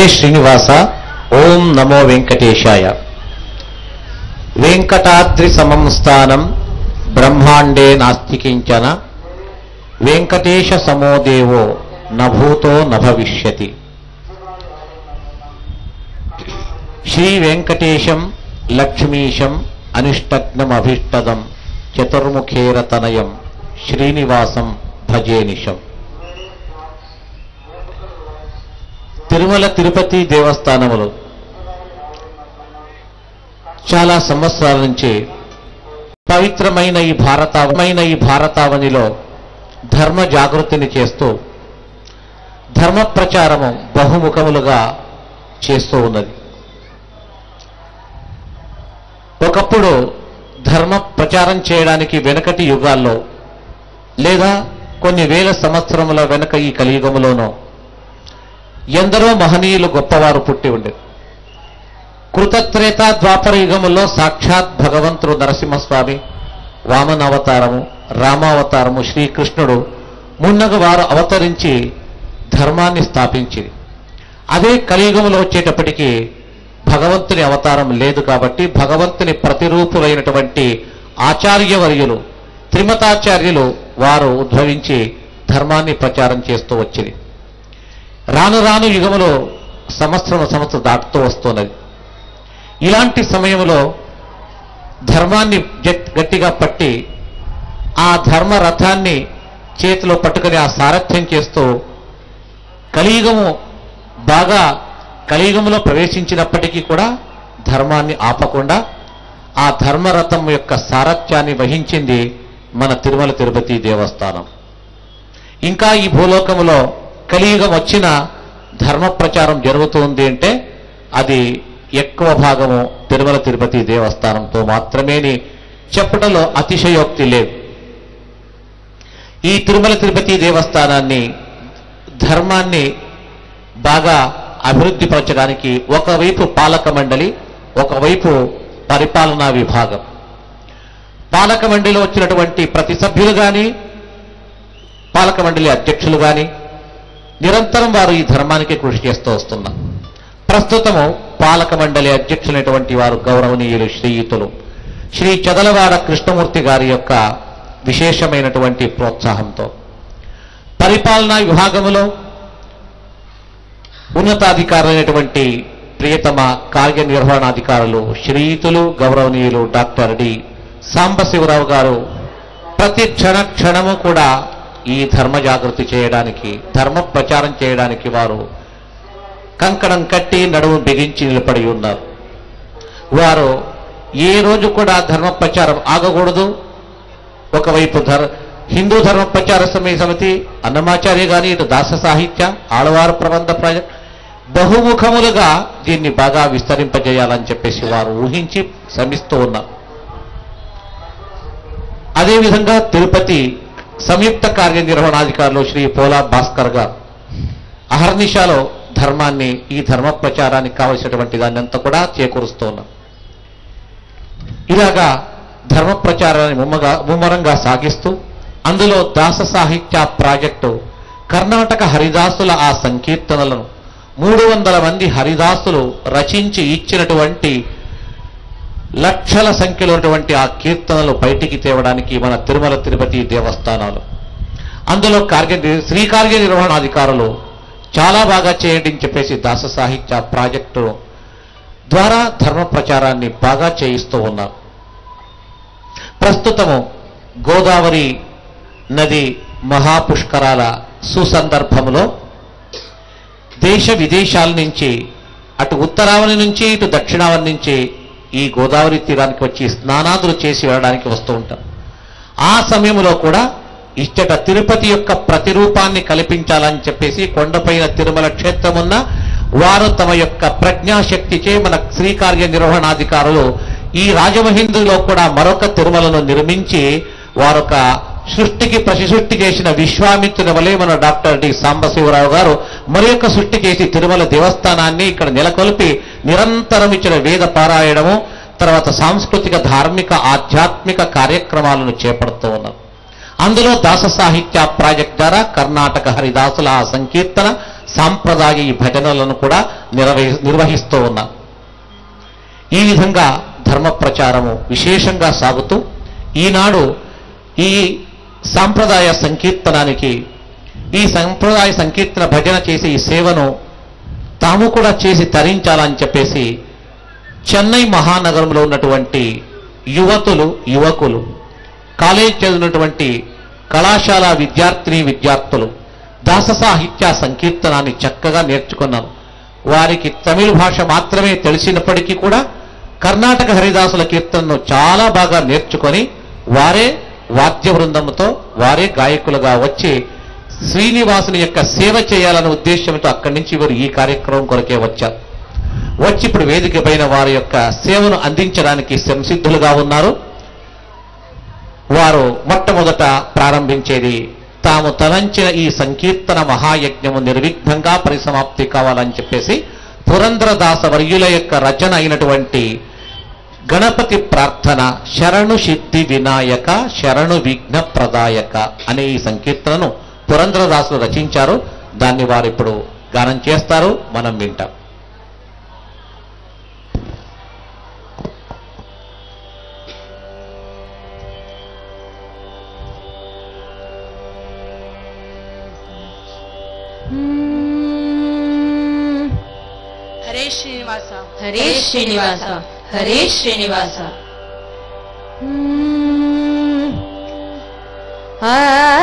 శ్రీనివాస ఓం నమో వెంకటేశాయ వెంకటాద్రి సమం స్థానం బ్రహ్మాండే నాస్తి కించన వెంకటేశ సమో దేవో నభూతో నభవిష్యతి శ్రీ వెంకటేశం లక్ష్మీశం అనిష్టజ్ఞమభీష్టదం చతుర్ముఖేరతనయం శ్రీనివాసం భజేనిశం తిరుమల తిరుపతి దేవస్థానములు చాలా సంవత్సరాల నుంచి పవిత్రమైన ఈ భారతావమైన ఈ భారతావనిలో ధర్మ జాగృతిని చేస్తూ ధర్మ ప్రచారము బహుముఖములుగా చేస్తూ ఉన్నది ఒకప్పుడు ధర్మ ప్రచారం చేయడానికి వెనకటి యుగాల్లో లేదా కొన్ని వేల సంవత్సరముల వెనక ఈ కలియుగములోనో ఎందరో మహనీయులు గొప్పవారు పుట్టి ఉండేది కృతత్రేత ద్వాపర యుగములో సాక్షాత్ భగవంతుడు నరసింహస్వామి వామన అవతారము రామావతారము శ్రీకృష్ణుడు మున్నగ వారు అవతరించి ధర్మాన్ని స్థాపించి అదే కలియుగంలో వచ్చేటప్పటికీ భగవంతుని అవతారం లేదు కాబట్టి భగవంతుని ప్రతిరూపులైనటువంటి ఆచార్యవర్యులు త్రిమతాచార్యులు వారు ఉద్భవించి ధర్మాన్ని ప్రచారం చేస్తూ వచ్చింది రాను రాను యుగములో సంవత్సరం సంవత్సరం దాటుతూ వస్తున్నది ఇలాంటి సమయంలో ధర్మాన్ని జట్- గట్టిగా పట్టి ఆ ధర్మ రథాన్ని చేతిలో పట్టుకుని ఆ సారథ్యం చేస్తూ కలియుగము బాగా కలియుగంలో ప్రవేశించినప్పటికీ కూడా ధర్మాన్ని ఆపకుండా ఆ ధర్మరథం యొక్క సారథ్యాన్ని వహించింది మన తిరుమల తిరుపతి దేవస్థానం ఇంకా ఈ భూలోకములో కలియుగం వచ్చిన ధర్మ ప్రచారం జరుగుతుంది అంటే అది ఎక్కువ భాగము తిరుమల తిరుపతి దేవస్థానంతో మాత్రమేని చెప్పడంలో అతిశయోక్తి లేదు ఈ తిరుమల తిరుపతి దేవస్థానాన్ని ధర్మాన్ని బాగా అభివృద్ధి పరచడానికి ఒకవైపు పాలక మండలి ఒకవైపు పరిపాలనా విభాగం పాలక మండలిలో వచ్చినటువంటి ప్రతి సభ్యులు కానీ పాలక మండలి అధ్యక్షులు కానీ నిరంతరం వారు ఈ ధర్మానికి కృషి చేస్తూ వస్తున్నారు ప్రస్తుతము పాలక మండలి అధ్యక్షులైనటువంటి వారు గౌరవనీయులు శ్రీయుతులు శ్రీ చదలవాడ కృష్ణమూర్తి గారి యొక్క విశేషమైనటువంటి ప్రోత్సాహంతో పరిపాలనా విభాగములో ఉన్నతాధికారులైనటువంటి ప్రియతమ కార్యనిర్వహణాధికారులు శ్రీయుతులు గౌరవనీయులు డాక్టర్ డి సాంబశివరావు గారు ప్రతి క్షణ క్షణము కూడా ఈ ధర్మ జాగృతి చేయడానికి ధర్మ ప్రచారం చేయడానికి వారు కంకణం కట్టి నడుము బిగించి నిలబడి ఉన్నారు వారు ఏ రోజు కూడా ధర్మ ప్రచారం ఆగకూడదు ఒకవైపు ధర్ హిందూ ధర్మ ప్రచార సమయ సమితి అన్నమాచార్య గాని ఇటు దాస సాహిత్య ఆడవారు ప్రబంధ ప్రాజెక్ట్ బహుముఖములుగా దీన్ని బాగా విస్తరింపజేయాలని చెప్పేసి వారు ఊహించి శ్రమిస్తూ ఉన్నారు అదేవిధంగా తిరుపతి సంయుక్త కార్యనిర్వహణాధికారులు శ్రీ పోలా భాస్కర్ గారు అహర్నిశాలో ధర్మాన్ని ఈ ధర్మ ప్రచారానికి కావలసినటువంటి దాన్ని అంతా కూడా చేకూరుస్తూ ఉన్నారు ఇలాగా ధర్మ ప్రచారాన్ని ముమ్మగా ముమ్మరంగా సాగిస్తూ అందులో దాస సాహిత్య ప్రాజెక్టు కర్ణాటక హరిదాసుల ఆ సంకీర్తనలను మూడు వందల మంది హరిదాసులు రచించి ఇచ్చినటువంటి లక్షల సంఖ్యలో ఉన్నటువంటి ఆ కీర్తనలు బయటికి తేవడానికి మన తిరుమల తిరుపతి దేవస్థానాలు అందులో కార్య శ్రీ కార్యనిర్వహణాధికారులు చాలా బాగా చేయండి అని చెప్పేసి దాస సాహిత్య ప్రాజెక్టు ద్వారా ధర్మ ప్రచారాన్ని బాగా చేయిస్తూ ఉన్నారు ప్రస్తుతము గోదావరి నది మహాపుష్కరాల సుసందర్భంలో దేశ విదేశాల నుంచి అటు ఉత్తరావని నుంచి ఇటు దక్షిణావని నుంచి ఈ గోదావరి తీరానికి వచ్చి స్నానాదులు చేసి వెళ్ళడానికి వస్తూ ఉంటారు ఆ సమయంలో కూడా ఇచ్చట తిరుపతి యొక్క ప్రతిరూపాన్ని కల్పించాలని చెప్పేసి కొండపైన తిరుమల క్షేత్రమున్న వారు తమ యొక్క ప్రజ్ఞాశక్తిచే మన శ్రీకార్య నిర్వహణాధికారులు ఈ రాజమహేంద్రులో కూడా మరొక తిరుమలను నిర్మించి వారొక సృష్టికి ప్రతిసృష్టి చేసిన విశ్వామిత్రుని వలె మన డాక్టర్ డి సాంబశివరావు గారు మరి యొక్క సృష్టి చేసి తిరుమల దేవస్థానాన్ని ఇక్కడ నెలకొల్పి నిరంతరం ఇచ్చిన వేద పారాయణము తర్వాత సాంస్కృతిక ధార్మిక ఆధ్యాత్మిక కార్యక్రమాలను చేపడుతూ ఉన్నారు అందులో దాస సాహిత్య ప్రాజెక్ట్ ద్వారా కర్ణాటక హరిదాసుల ఆ సంకీర్తన సాంప్రదాయ ఈ భజనలను కూడా నిర్వహి నిర్వహిస్తూ ఉన్నారు ఈ విధంగా ధర్మ ప్రచారము విశేషంగా సాగుతూ ఈనాడు ఈ సాంప్రదాయ సంకీర్తనానికి ఈ సంప్రదాయ సంకీర్తన భజన చేసి ఈ సేవను తాము కూడా చేసి తరించాలని చెప్పేసి చెన్నై మహానగరంలో ఉన్నటువంటి యువతులు యువకులు కాలేజ్ చదివినటువంటి కళాశాల విద్యార్థిని విద్యార్థులు దాస సాహిత్య సంకీర్తనాన్ని చక్కగా నేర్చుకున్నారు వారికి తమిళ భాష మాత్రమే తెలిసినప్పటికీ కూడా కర్ణాటక హరిదాసుల కీర్తనను చాలా బాగా నేర్చుకొని వారే వాద్య బృందంతో వారే గాయకులుగా వచ్చి శ్రీనివాసుని యొక్క సేవ చేయాలనే ఉద్దేశంతో అక్కడి నుంచి వీరు ఈ కార్యక్రమం కొరకే వచ్చారు వచ్చి ఇప్పుడు వేదిక పైన వారి యొక్క సేవను అందించడానికి సంసిద్ధులుగా ఉన్నారు వారు మొట్టమొదట ప్రారంభించేది తాము తలంచిన ఈ సంకీర్తన మహాయజ్ఞము నిర్విఘ్నంగా పరిసమాప్తి కావాలని చెప్పేసి పురంధ్రదాస వర్యుల యొక్క రచన అయినటువంటి గణపతి ప్రార్థన శరణు సిద్ధి వినాయక శరణు విఘ్న ప్రదాయక అనే ఈ సంకీర్తనను పురంధ్రదాసులు రచించారు దాన్ని వారు ఇప్పుడు గానం చేస్తారు మనం వింటాం ಹರೇ ಶ್ರೀನಿವಾಸ ಹರೇ ಶ್ರೀನಿವಾಸ ಹರೇ ಶ್ರೀನಿವಾಸ ಆ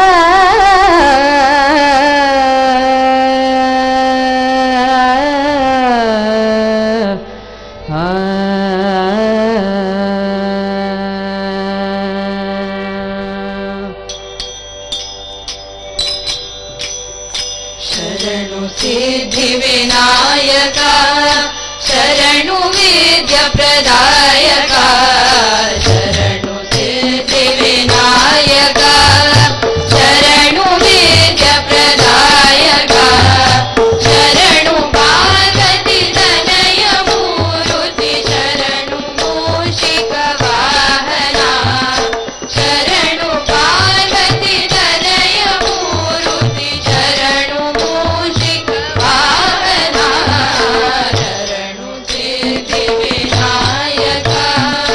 ಶರಣು ಸಿದ್ಧಿ ವಿನಾಯಕ ಶರಣು ವಿದ್ಯ ಪ್ರದಾಯಕ ಶರಣು ಸಿದ್ಧಿ ವಿನಾಯಕ ಶರಣು ವಿದ್ಯ ಪ್ರದಾಯಕ ಶರಣು ಪಾರ್ವತಿ ತನಯ ಮೂರುತಿ ಶರಣು ಮೂಷಿಕ ವಾಹನ ಶರಣು ಪಾರ್ವತಿ ತನಯ ಮೂರುತಿ ಶರಣು ಮೂಷಿಕ ವಾಹನ ಶರಣು ಸಿದ್ಧಿ ವಿನಾಯಕ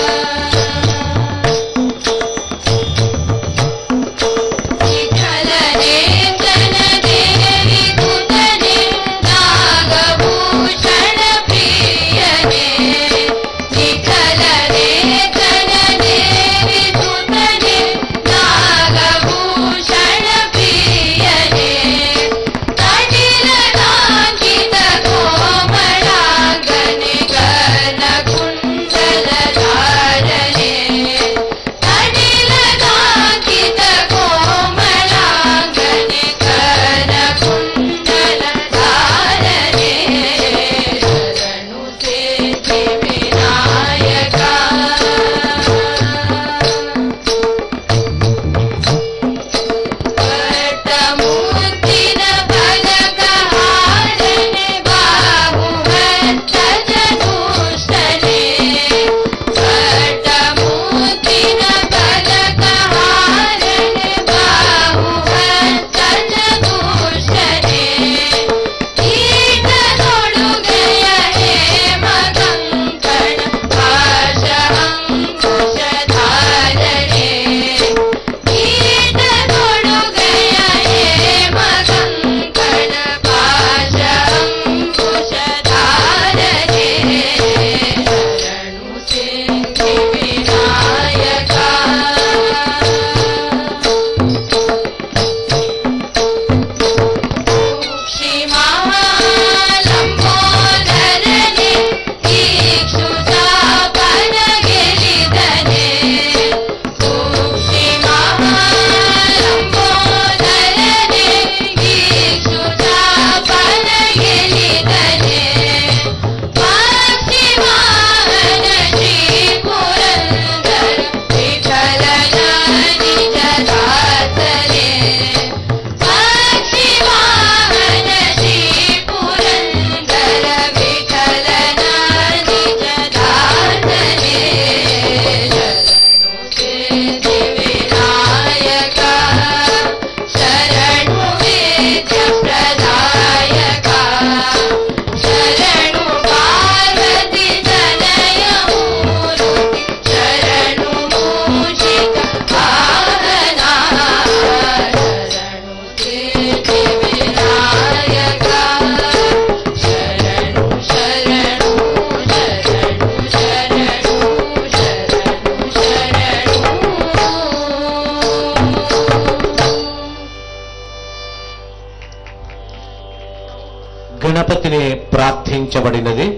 గణపతిని ప్రార్థించబడినది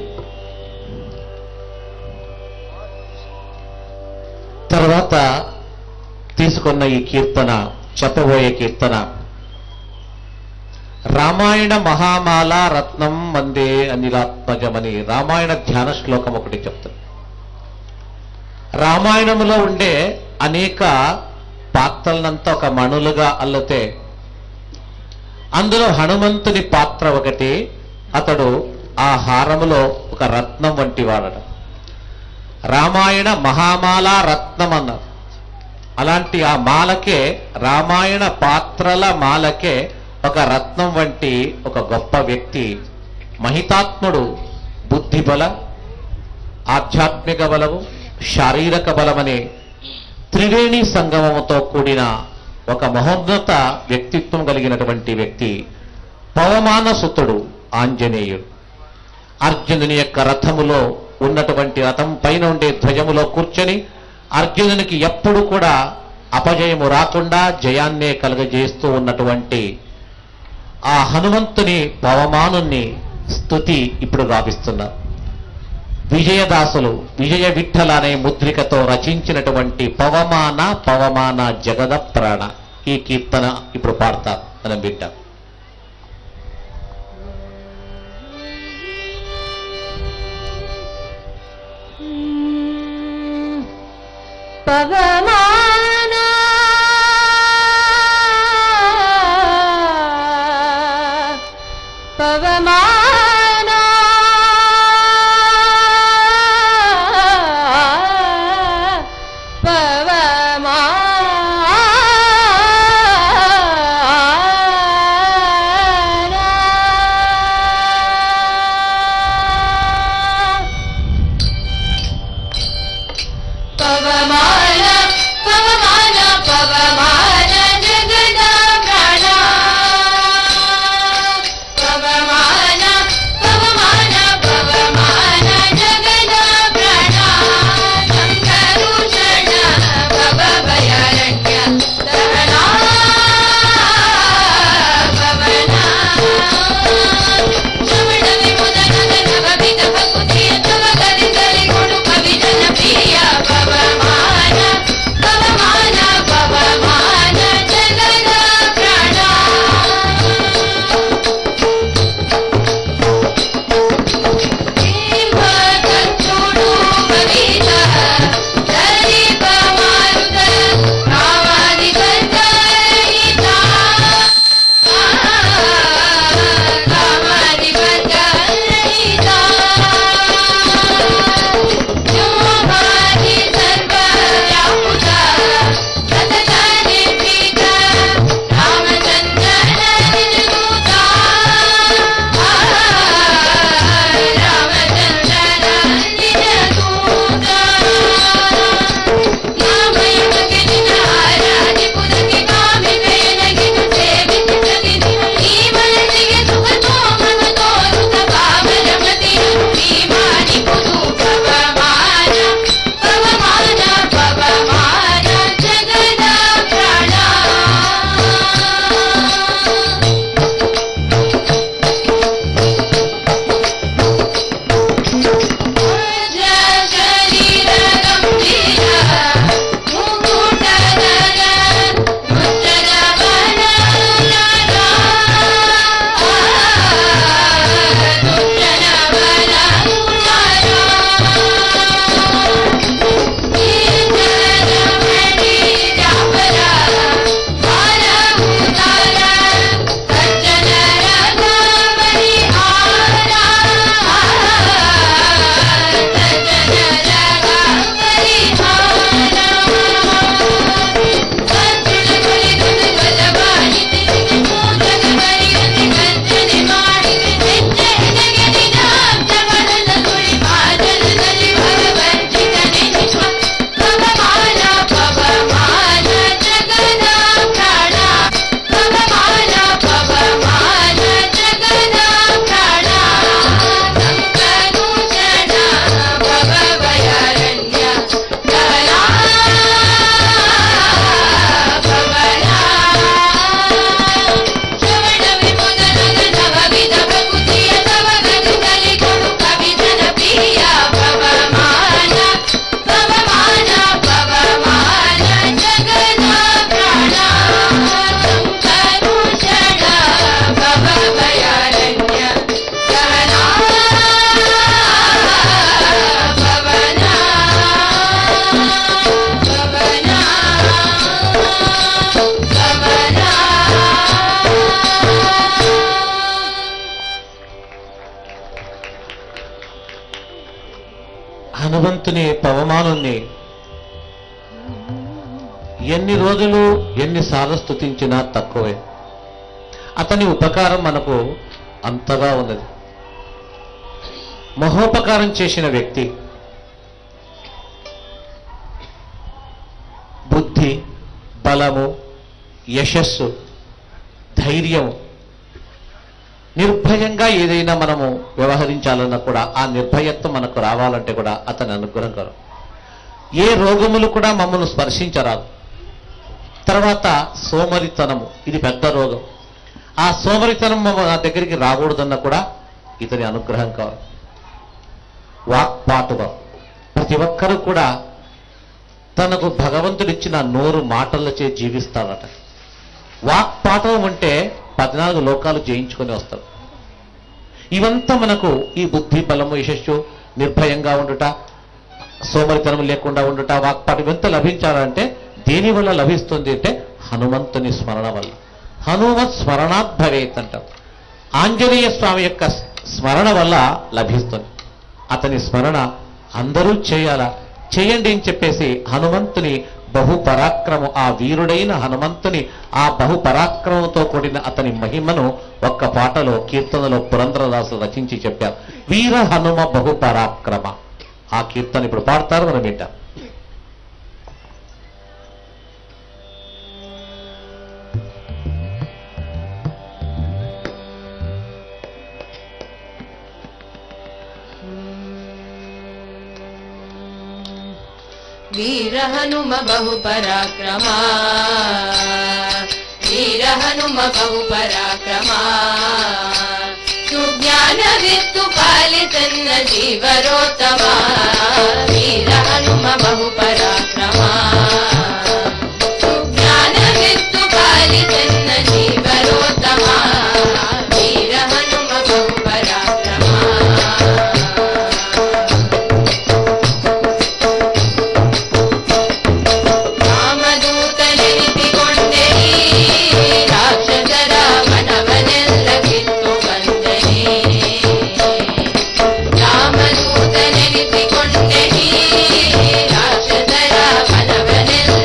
తర్వాత తీసుకున్న ఈ కీర్తన చెప్పబోయే కీర్తన రామాయణ మహామాల రత్నం వందే అనిలాత్మజమని రామాయణ ధ్యాన శ్లోకం ఒకటి చెప్తుంది రామాయణములో ఉండే అనేక పాత్రలనంతా ఒక మణులుగా అల్లితే అందులో హనుమంతుని పాత్ర ఒకటి అతడు ఆ హారములో ఒక రత్నం వంటి వాడట రామాయణ మహామాల రత్నం అన్నారు అలాంటి ఆ మాలకే రామాయణ పాత్రల మాలకే ఒక రత్నం వంటి ఒక గొప్ప వ్యక్తి మహితాత్ముడు బుద్ధి బల ఆధ్యాత్మిక బలము శారీరక బలమనే త్రివేణి సంగమముతో కూడిన ఒక మహోన్నత వ్యక్తిత్వం కలిగినటువంటి వ్యక్తి పవమానసుతుడు ఆంజనేయుడు అర్జునుని యొక్క రథములో ఉన్నటువంటి రథం పైన ఉండే ధ్వజములో కూర్చొని అర్జునునికి ఎప్పుడు కూడా అపజయము రాకుండా జయాన్నే కలుగజేస్తూ ఉన్నటువంటి ఆ హనుమంతుని పవమానుని స్తుతి ఇప్పుడు గావిస్తున్నారు విజయదాసులు విజయ విఠల అనే ముద్రికతో రచించినటువంటి పవమాన పవమాన జగద ప్రాణ ఈ కీర్తన ఇప్పుడు పాడతారు మనం వింటాం పవమాన పవమాన పవమాన పవమాన హనుమంతుని పవమానుణ్ణి ఎన్ని రోజులు ఎన్నిసార్లు స్తుతించినా తక్కువే అతని ఉపకారం మనకు అంతగా ఉన్నది మహోపకారం చేసిన వ్యక్తి బుద్ధి బలము యశస్సు ధైర్యం నిర్భయంగా ఏదైనా మనము వ్యవహరించాలన్నా కూడా ఆ నిర్భయత్వం మనకు రావాలంటే కూడా అతని అనుగ్రహం కరం ఏ రోగములు కూడా మమ్మల్ని స్పర్శించరాదు తర్వాత సోమరితనము ఇది పెద్ద రోగం ఆ సోమరితనం మమ్మ నా దగ్గరికి రాకూడదన్నా కూడా ఇతని అనుగ్రహం కావాలి వాక్పాటుగా ప్రతి ఒక్కరూ కూడా తనకు భగవంతుడిచ్చిన నోరు మాటలచే జీవిస్తాడట వాక్పాటవం అంటే పద్నాలుగు లోకాలు జయించుకొని వస్తారు ఇవంతా మనకు ఈ బుద్ధి బలము యశస్సు నిర్భయంగా ఉండుట సోమరితనం లేకుండా ఉండుట వాక్పాటు ఇవంతా లభించాలంటే దేని వల్ల లభిస్తుంది అంటే హనుమంతుని స్మరణ వల్ల హనుమత్ స్మరణాత్ భవేత్ అంటాం ఆంజనేయ స్వామి యొక్క స్మరణ వల్ల లభిస్తుంది అతని స్మరణ అందరూ చేయాలా చేయండి అని చెప్పేసి హనుమంతుని బహుపరాక్రమం ఆ వీరుడైన హనుమంతుని ఆ బహుపరాక్రమంతో కూడిన అతని మహిమను ఒక్క పాటలో కీర్తనలో పురంధ్రదాసు రచించి చెప్పారు వీర హనుమ బహుపరాక్రమ ఆ కీర్తన ఇప్పుడు పాడతారు మనం వింటాం वीर हनुम बहु पराक्रमा वीर हनुम बहु पराक्रमा सुज्ञान वित्तु पालितन्न जीवरोत्तमा वीर हनुम बहु पराक्रमा सुज्ञान वित्तु पालितन्न जीवरोत्तमा वीर हनुम बहु पराक्रमा ರಾಮದೂತನೆನಿಸಿಕೊಂಡೆನಿ ರಾಕ್ಷಸರ ಮನವನೆಲ್ಲ ಕಿತ್ತು ಬಂದೆನಿ ರಾಮದೂತನೆನಿಸಿಕೊಂಡೆನಿ ರಾಕ್ಷಸರ ಮನವನೆಲ್ಲ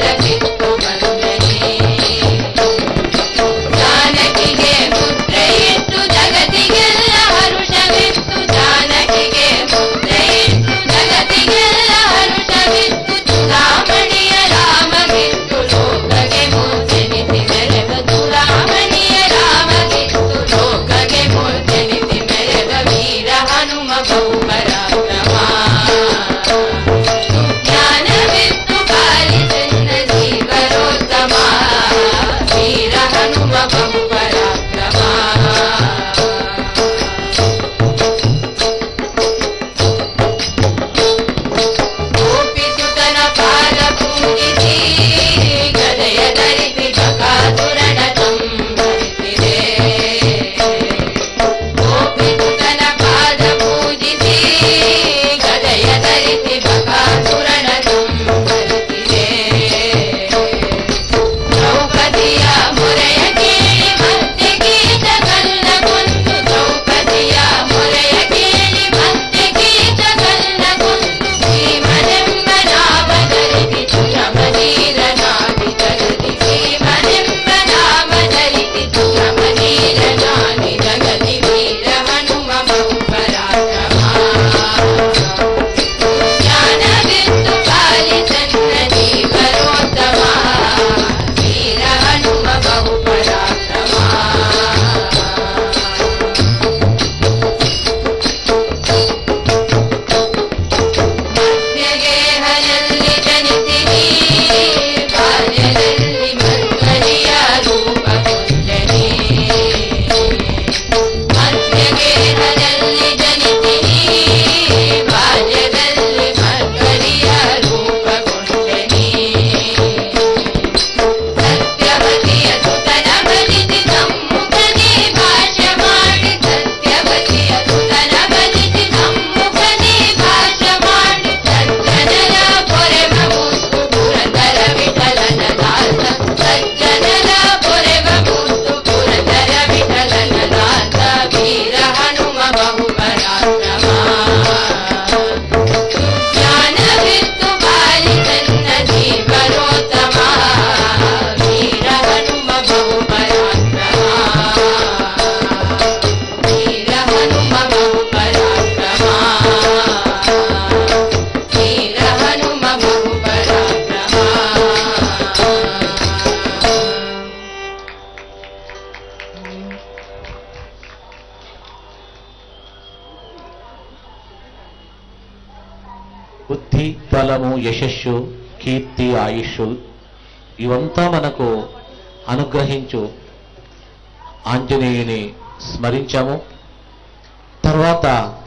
సిద్ధి బలము యశస్సు కీర్తి ఆయుష్ ఇవంతా మనకు అనుగ్రహించు ఆంజనేయుని స్మరించాము తర్వాత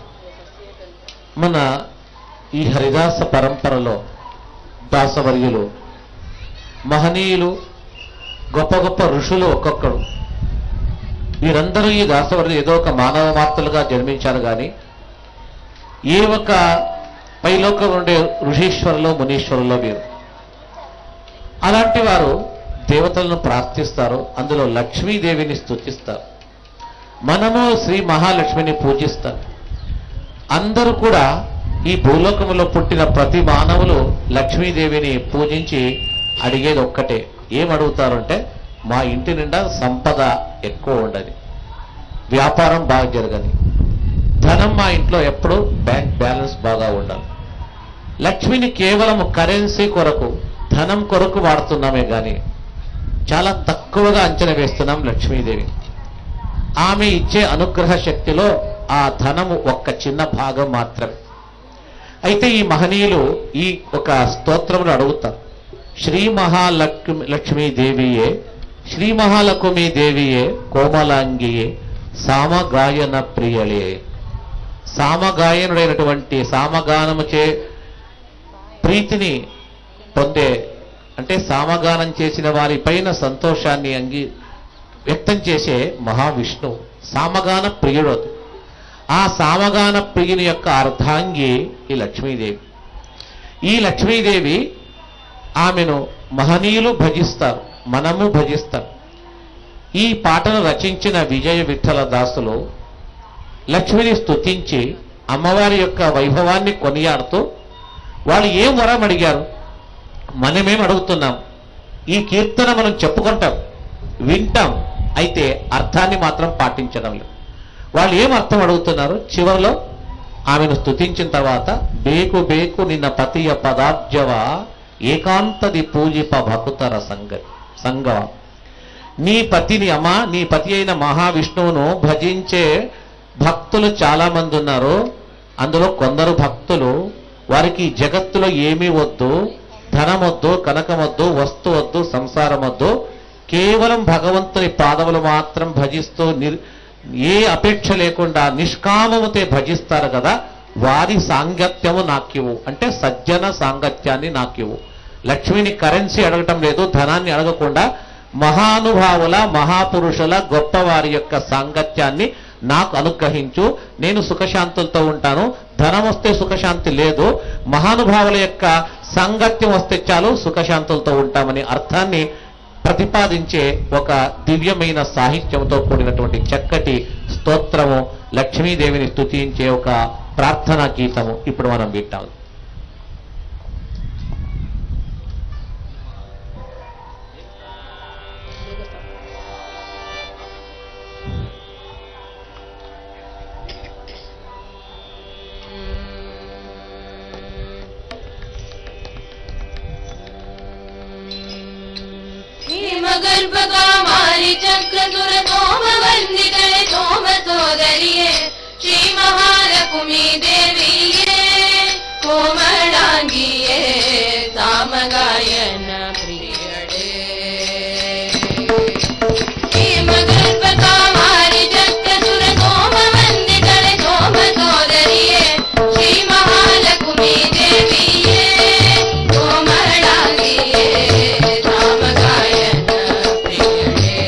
మన ఈ హరిదాస పరంపరలో దాసవర్యులు మహనీయులు గొప్ప గొప్ప ఋషులు ఒక్కొక్కడు వీరందరూ ఈ దాసవర్యులు ఏదో ఒక మానవ మాత్రలుగా జన్మించారు కానీ ఏ ఒక పైలోకం ఉండే ఋషీశ్వరులో మునీశ్వరులో వీరు అలాంటి వారు దేవతలను ప్రార్థిస్తారు అందులో లక్ష్మీదేవిని స్తుతిస్తారు మనము శ్రీ మహాలక్ష్మిని పూజిస్తాం అందరూ కూడా ఈ భూలోకములో పుట్టిన ప్రతి మానవులు లక్ష్మీదేవిని పూజించి అడిగేది ఒక్కటే ఏం అడుగుతారంటే మా ఇంటి నిండా సంపద ఎక్కువ ఉండదు వ్యాపారం బాగా జరగని ధనం మా ఇంట్లో ఎప్పుడూ బ్యాంక్ బ్యాలెన్స్ బాగా ఉండాలి లక్ష్మిని కేవలం కరెన్సీ కొరకు ధనం కొరకు వాడుతున్నామే కానీ చాలా తక్కువగా అంచనా వేస్తున్నాం లక్ష్మీదేవి ఆమె ఇచ్చే అనుగ్రహ శక్తిలో ఆ ధనము ఒక్క చిన్న భాగం మాత్రమే అయితే ఈ మహనీయులు ఈ ఒక స్తోత్రమును అడుగుతారు శ్రీ మహాలక్ష్మి లక్ష్మీదేవియే శ్రీ మహాలక్ష్మీ దేవియే కోమలాంగియే సామగాయన ప్రియలే సామగాయనుడైనటువంటి సామగానము చే ప్రీతిని పొందే అంటే సామగానం చేసిన వారి పైన సంతోషాన్ని అంగి వ్యక్తం చేసే మహావిష్ణు సామగాన ప్రియుడు ఆ సామగాన ప్రియుని యొక్క అర్ధాంగి ఈ లక్ష్మీదేవి ఈ లక్ష్మీదేవి ఆమెను మహనీయులు భజిస్తారు మనము భజిస్తాం ఈ పాటను రచించిన విజయ విఠల దాసులు లక్ష్మిని స్తుతించి అమ్మవారి యొక్క వైభవాన్ని కొనియాడుతూ వాళ్ళు ఏం వరం అడిగారు మనమేం అడుగుతున్నాం ఈ కీర్తన మనం చెప్పుకుంటాం వింటాం అయితే అర్థాన్ని మాత్రం పాటించడం లేదు వాళ్ళు ఏం అర్థం అడుగుతున్నారు చివరిలో ఆమెను స్తుతించిన తర్వాత బేకు బేకు నిన్న పతియ పదాబ్జవ ఏకాంతది పూజిప భకుతర సంగ సంగవ నీ పతిని అమ్మా నీ పతి అయిన మహావిష్ణువును భజించే భక్తులు చాలా మంది ఉన్నారు అందులో కొందరు భక్తులు వారికి ఈ జగత్తులో ఏమీ వద్దు ధనమొద్దు కనకమొద్దు వస్తు వద్దు సంసారం వద్దు కేవలం భగవంతుని పాదములు మాత్రం భజిస్తూ నిర్ ఏ అపేక్ష లేకుండా నిష్కామముతే భజిస్తారు కదా వారి సాంగత్యము నాకివ్వు అంటే సజ్జన సాంగత్యాన్ని నాకివ్వు లక్ష్మిని కరెన్సీ అడగటం లేదు ధనాన్ని అడగకుండా మహానుభావుల మహాపురుషుల గొప్పవారి యొక్క సాంగత్యాన్ని నాకు అనుగ్రహించు నేను సుఖశాంతులతో ఉంటాను ధనం వస్తే సుఖశాంతి లేదు మహానుభావుల యొక్క సాంగత్యం వస్తే చాలు సుఖశాంతులతో ఉంటామని అర్థాన్ని ప్రతిపాదించే ఒక దివ్యమైన సాహిత్యంతో కూడినటువంటి చక్కటి స్తోత్రము లక్ష్మీదేవిని స్తుతించే ఒక ప్రార్థనా గీతము ఇప్పుడు మనం వింటాం हिमगर्भ कामारि चक्र सुर सोम वन्दितळे सोम सोदरिये श्री महालक्ष्मी देविये कोमलाङ्गिये सामगायन प्रियडे हिमगर्भ कामारि चक्र सुर सोम वन्दितळे सोम सोदरिये श्री महालक्ष्मी देविये कोमलाङ्गिये सामगायन प्रियडे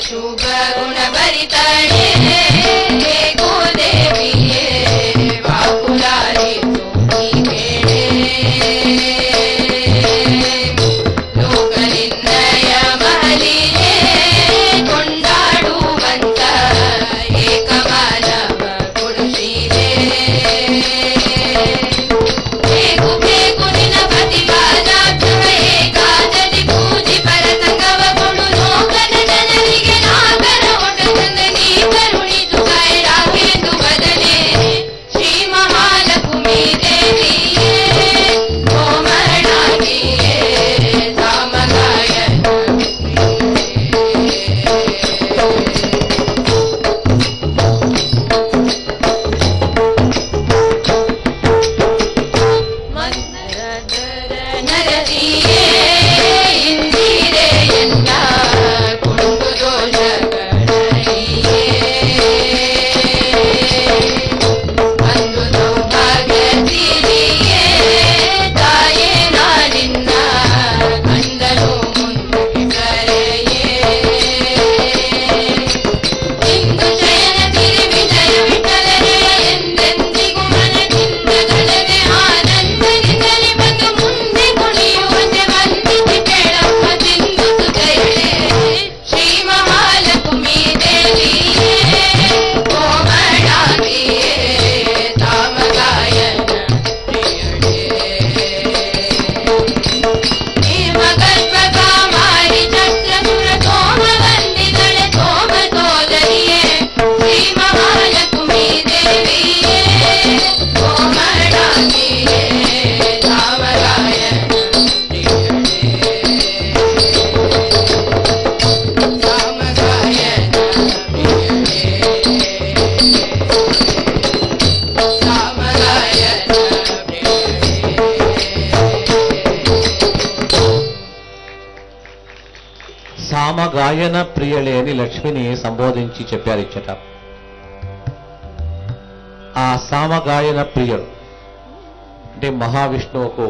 ಶುಭ ಗುಣ ಭರಿತಳೆ ಗೋದೇವಿಯೇ ಬಾಪುಲಾರಿತು ನೀ ಲೋಕನಿಂದಯ ಮಹಲಿಯೇ ಕೊಂಡಾಡುವಂತ ಏಕಮಾನವ ಕೊಡುಶೀಲೇ ಬೇಕು ಬೇಕು ನಿನ ಪ್ರತಿಪಾದಾಕ್ಷಮಯೇ ಕಾಜದಿ ಪೂಜಿ ಪರಸಂಗವ ಕೊಡು ಲೋಕದ ಜನರಿಗೆ ನಾಗರ ಒಟದಿಂದ ನೀ ಕರುಣಿಸು ಕೈರಾಗೆಂದು ಬದನೆ ಶ್ರೀ ಮಹಾಲಕ್ಷ್ಮೀ ದೇವಿಯೇ ಕೋಮರಣಾಗಿಯೇ ಸಾಮಗಾಯನ ನರಸಿಯೇ ಇಂದಿರೆ ಎಂದ ಕುಂಡು ದೋಷಗಳರಿಯೇ ಅಂದು ಸೌಭಾಗ್ಯ ಸಿರಿಯೇ ತಾಯೇ ನಾನಿನ್ನ ಕಂಡನು ಮುಂದಕ್ಕೆ ಕರೆಯೇ ಇಂದು ಶಯನ ಸಿರಿ ವಿಜಯ ವಿಠಲನೆ ಎಂದೆಂದಿಗೂ ಮನದಿಂದಗಳನೆ ಆನಂದದಿಂದಲೇ ಬಂದು ಮುಂದೆ ಕುಣಿಯುವಂತೆ ವಂದಿಸಿ ಬೇಡಪ್ಪ ಸಿಂಧು ಸುತಯಳೆ ಶ್ರೀ ಮಹಾಲಕ್ಷ್ಮೀ ದೇವಿಯೇ ಕೋಮಳಾಗಿಯೇ ತಾಮಗಾಯನ ಪ್ರಿಯಳೇ ಹೇಮಗರ್ಭಕಾಮಾರಿ ಚಕ್ರಸುರ ಸೋಮ ವಂದಿತಳೆ ಸೋಮ ಸೋದರಿಯೇ ಶ್ರೀ ಮಹಾಲಕ್ಷ್ಮೀ ದೇವಿಯೇ ಕೋಮಳಾಗಿಯೇ ಸಾಮಗಾಯನ ಪ್ರಿಯಳೇ ಸಾಮಗಾಯನ ಪ್ರಿಯಳೇ ಸಾಮಗಾಯನ ಪ್ರಿಯಳೇ సామగాయన ప్రియళే అని లక్ష్మిని సంబోధించి చెప్పారు ఇచ్చట ఆ సామగాయన ప్రియుడు అంటే మహావిష్ణువుకు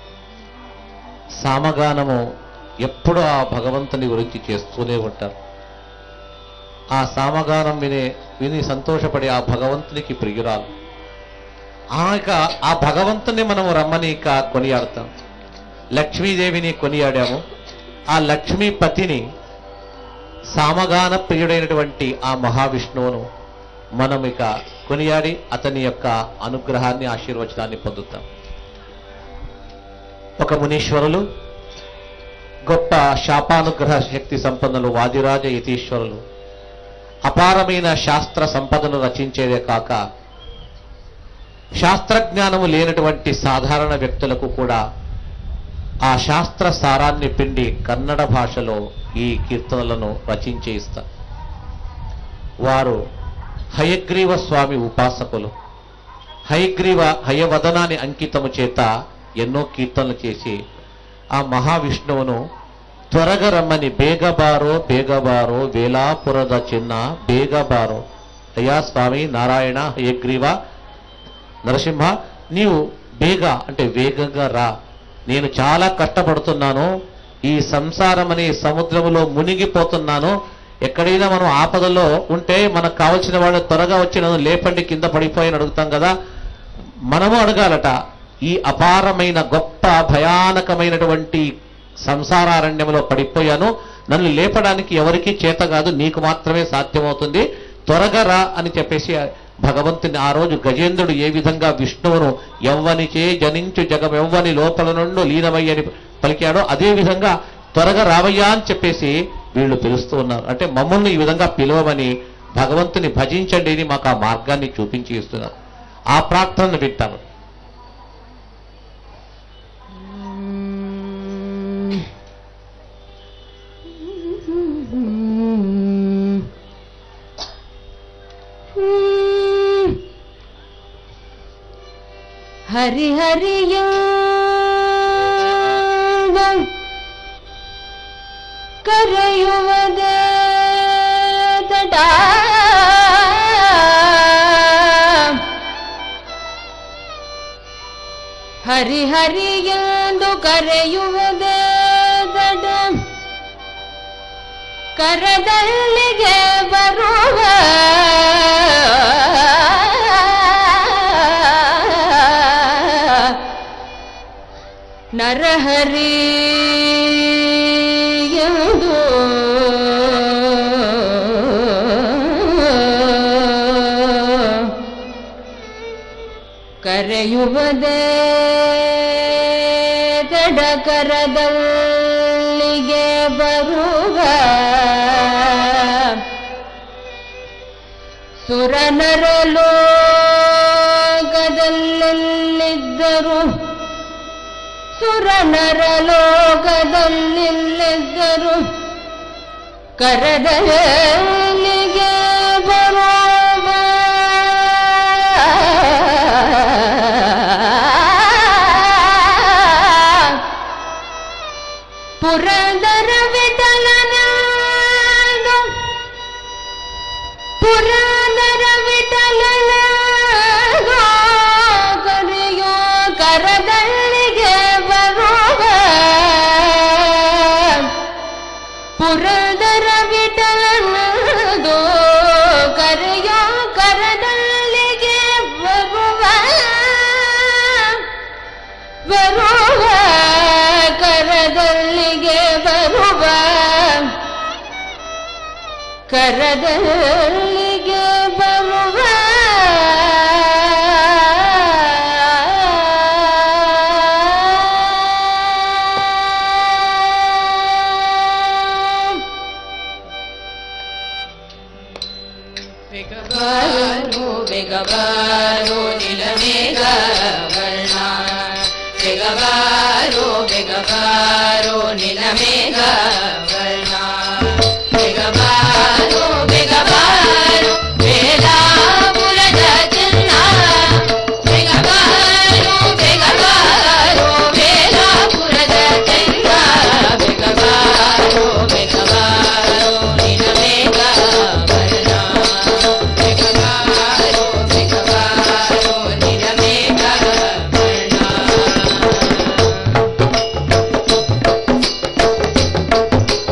సామగానము ఎప్పుడూ ఆ భగవంతుని గురించి చేస్తూనే ఉంటారు ఆ సామగానం వినే విని సంతోషపడి ఆ భగవంతునికి ప్రియురాలు ఆ ఇక ఆ భగవంతుని మనము రమ్మని ఇక కొనియాడతాం లక్ష్మీదేవిని కొనియాడాము ఆ లక్ష్మీపతిని సామగాన ప్రియుడైనటువంటి ఆ మహావిష్ణువును మనం ఇక కొనియాడి అతని యొక్క అనుగ్రహాన్ని ఆశీర్వచనాన్ని పొందుతాం ఒక మునీశ్వరులు గొప్ప శాపానుగ్రహ శక్తి సంపన్నులు వాదిరాజ యతీశ్వరులు అపారమైన శాస్త్ర సంపదను రచించేదే కాక శాస్త్రజ్ఞానము లేనటువంటి సాధారణ వ్యక్తులకు కూడా ఆ శాస్త్ర సారాన్ని పిండి కన్నడ భాషలో ఈ కీర్తనలను రచించి ఇస్తారు వారు హయగ్రీవ స్వామి ఉపాసకులు హయగ్రీవ హయవదనాన్ని అంకితము చేత ఎన్నో కీర్తనలు చేసి ఆ మహావిష్ణువును త్వరగా రమ్మని బేగబారో బేగబారో వేలాపుರದ చిన్న బేగబారో అయ్యా స్వామి నారాయణ హయగ్రీవ నరసింహ నీవు బేగ అంటే వేగంగా రా నేను చాలా కష్టపడుతున్నాను ఈ సంసారం అనే సముద్రములో మునిగిపోతున్నాను ఎక్కడైనా మనం ఆపదలో ఉంటే మనకు కావలసిన వాడు త్వరగా వచ్చి నన్ను లేపండి కింద పడిపోయి అడుగుతాం కదా మనము అడగాలట ఈ అపారమైన గొప్ప భయానకమైనటువంటి సంసారారణ్యంలో పడిపోయాను నన్ను లేపడానికి ఎవరికీ చేత కాదు నీకు మాత్రమే సాధ్యమవుతుంది త్వరగా రా అని చెప్పేసి భగవంతుని ఆ రోజు గజేంద్రుడు ఏ విధంగా విష్ణువును ఎవ్వనిచే జనించు జగమెవ్వని లోపల నుండి లీనమయ్యని పలికాడో అదే విధంగా త్వరగా రావయ్యా అని చెప్పేసి వీళ్ళు పిలుస్తూ ఉన్నారు అంటే మమ్మల్ని ఈ విధంగా పిలవమని భగవంతుని భజించండి అని మాకు ఆ మార్గాన్ని చూపించి ఇస్తున్నారు ఆ ప్రార్థనను వింటాను ಹರಿ ಹರಿಯ ಕರೆಯುವುದೇ ತಟ ಹರಿ ಹರಿಯಂದು ಕರೆಯುವುದೇ ತಟ ಕರದಲ್ಲಿಗೆ ಬರುವ ನರಹರಿ ಎಂದು ಕರೆಯುವುದೇ ಗಡಕರದಲ್ಲಿಗೆ ಬರುವ ಸುರನರಲೋಕದಲ್ಲಿದ್ದರು ಸುರನರಲೋಕದಲ್ಲಿದ್ದರು ಕರದಲ್ಲಿಗೆ ಬರುವ ಪುರಂದರ ವಿಠಲನ ಪುರಂದರ ವಿಠಲನ ಕರೆಯೋ ಕರದಲ್ಲಿಗೆ ಬರುವ ಪುರಂದರ ವಿಠಲನದೋ ಕರೆಯೋ ಕರದಲ್ಲಿಗೆ ಬರುವ ಬರುವ ಕರದಲ್ಲಿಗೆ ಬರುವ ಕರದಲ್ಲಿಗೆ ಬರುವ ಬೇಗಬಾರು ಬೇಗಬಾರು ನಿಲಮೇಘ ವರ್ಣ ಬೇಗಬಾರು ಬೇಗಬಾರು ನಿಲಮೇಘ ವರ್ಣ ಬೇಗಬಾರು ಬೇಗಬಾರು ಬೇಲಾಪುರದ ಚಿನ್ನ ಬೇಗಬಾರು ಬೇಗಬಾರು ಬೇಲಾಪುರದ ಚಿನ್ನ ಬೇಗಬಾರು ಬೇಗಬಾರು ನಿಲಮೇಘ ವರ್ಣ ಬೇಗಬಾರು ಬೇಗಬಾರು ನಿಲಮೇಘ ವರ್ಣ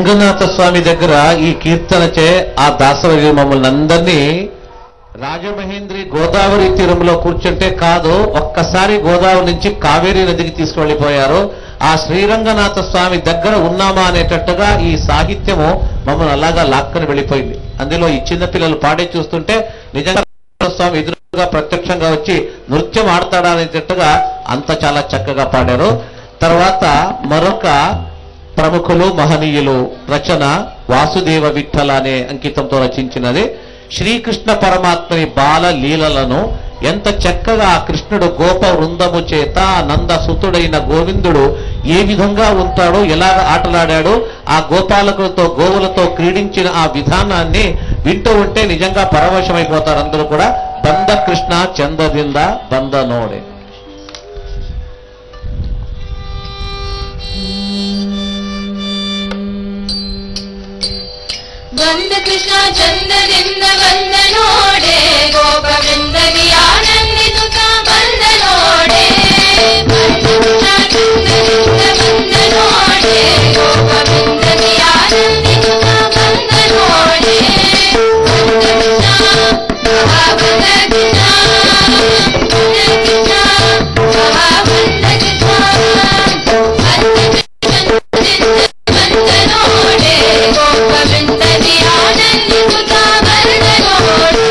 రంగనాథ స్వామి దగ్గర ఈ కీర్తనచే ఆ దాసవర్య మమ్మల్ని అందరినీ రాజమహేంద్రి గోదావరి తీరంలో కూర్చుంటే కాదు ఒక్కసారి గోదావరి నుంచి కావేరీ నదికి తీసుకువెళ్ళిపోయారు ఆ శ్రీరంగనాథ స్వామి దగ్గర ఉన్నామా అనేటట్టుగా ఈ సాహిత్యము మమ్మల్ని అలాగా లాక్కని వెళ్ళిపోయింది అందులో ఈ చిన్న పిల్లలు పాడే చూస్తుంటే నిజంగా స్వామి ఎదురుగా ప్రత్యక్షంగా వచ్చి నృత్యం ఆడతాడా అనేటట్టుగా అంత చాలా చక్కగా పాడారు తర్వాత మరొక ప్రముఖులు మహనీయులు రచన వాసుదేవ విఠల అనే అంకితంతో రచించినది శ్రీకృష్ణ పరమాత్మని బాల లీలలను ఎంత చక్కగా ఆ కృష్ణుడు గోప వృందము చేత నంద సుతుడైన గోవిందుడు ఏ విధంగా ఉంటాడో ఎలా ఆటలాడాడు ఆ గోపాలకులతో గోవులతో క్రీడించిన ఆ విధానాన్ని వింటూ ఉంటే నిజంగా పరవశమైపోతారు అందరూ కూడా బంద కృష్ణ చందదింద బంద నోడే ಬಂದ ಕೃಷ್ಣ ಚಂದದಿಂದ ಬಂದ ನೋಡೆ ಗೋಪವೃಂದಗಿ ಆನಂದಿಸುತ್ತ ಬಂದ ನೋಡೆ ಬಂದ ಕೃಷ್ಣ ಚಂದದಿಂದ ಬಂದ ನೋಡೆ ಗೋಪವೃಂದಗಿ ಆನಂದಿಸುತ್ತ ಬಂದ ನೋಡೆ ಬಂದ ಕೃಷ್ಣ ಮಹಾ ಬಂದ ಕೃಷ್ಣ ಬಂದ ಕೃಷ್ಣ ಮಹಾ ಬಂದ ಕೃಷ್ಣ ಬಂದ ಕೃಷ್ಣ ಬಂದ ನೋಡೆ ಗೋಪವೃಂದದಿ ಆನಂದಿಸುತ್ತ ಬಂದ ನೋಡೆ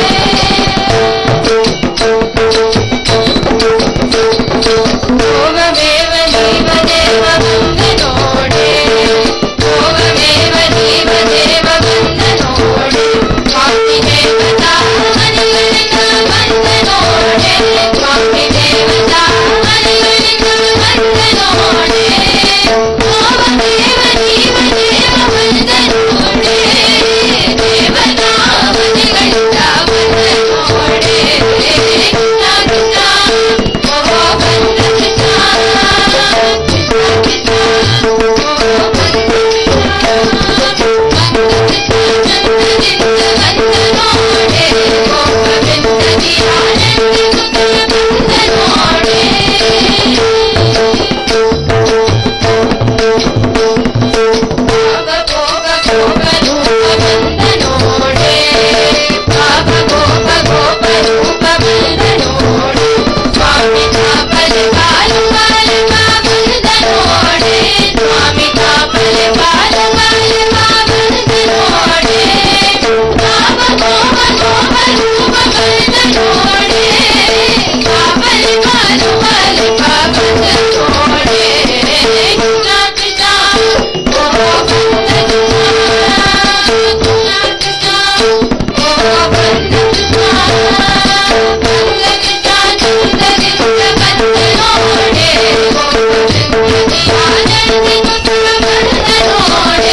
ಭೋಗವೇವ ದೇವ ದೇವ ಬಂದ ನೋಡೆ ಭೋಗವೇವ ದೇವ ದೇವ ಬಂದ ನೋಡೆ ಸ್ವಾಮಿ ದೇವತಾ ಮನೆಗಳಿಂದ ಬಂದ ನೋಡೆ ಸ್ವಾಮಿ ದೇವತಾ ಮನೆಗಳಿಂದ ಬಂದ ನೋಡೆ ಭೋಗವೇವ ದೇವ ದೇವ ಬಂದ ನೋಡೆ ದೇವತಾ ಮನೆಗಳಿಂದ ಬಂದ ನೋಡೆ ಕೃಷ್ಣ ಕೃಷ್ಣ ಓಹೋ ಬಂದ ಕೃಷ್ಣ ಕೃಷ್ಣ ಕೃಷ್ಣ ಓಹೋ ಬಂದ ಕೃಷ್ಣ ಬಂದ ಕೃಷ್ಣ ಚಂದ್ರದಿಂದ ಬಂದ ನೋಡೆ ಗೋಪವೆಂದದಿ ಆನಂದಿಸುತ್ತ ಬಂದ ನೋಡೆ ಭಾವ ಭೋಗ ಭೋಗ ರೂಪ ಬಂದ ನೋಡೆ ಭಾವ ಗೋಪ ಗೋಪ ರೂಪ ಬಂದ ನೋಡೆ ಸ್ವಾಮಿ ತಾಪಲೆ ಬಾಲು ಬಾಲ ಬಂದ ನೋಡೆ ಸ್ವಾಮಿ ತಾಪಲೆ ಬಾಲು ಬಾಲ ಬಂದ ನೋಡೆ ಭಾವ ಗೋಪ ಗೋಪ ರೂಪ ಬಂದ ನೋಡೆ ತಾಪಲೆ ಬಾಲು ಬಾಲ ಬಂದ ನೋಡೆ ಕೃಷ್ಣ ಕೃಷ್ಣ ಓಹೋ ಬಂದ ಕೃಷ್ಣ ಕೃಷ್ಣ ಓಹೋ ಬಂದ ಕೃಷ್ಣ ಬಂದ ಕೃಷ್ಣ ಚಂದದಿಂದ ಬಂದ ನೋಡೆ ಗೋಪವೃಂದದಿ ಆನಂದಿಸುತ್ತ ಬಂದ ನೋಡೆ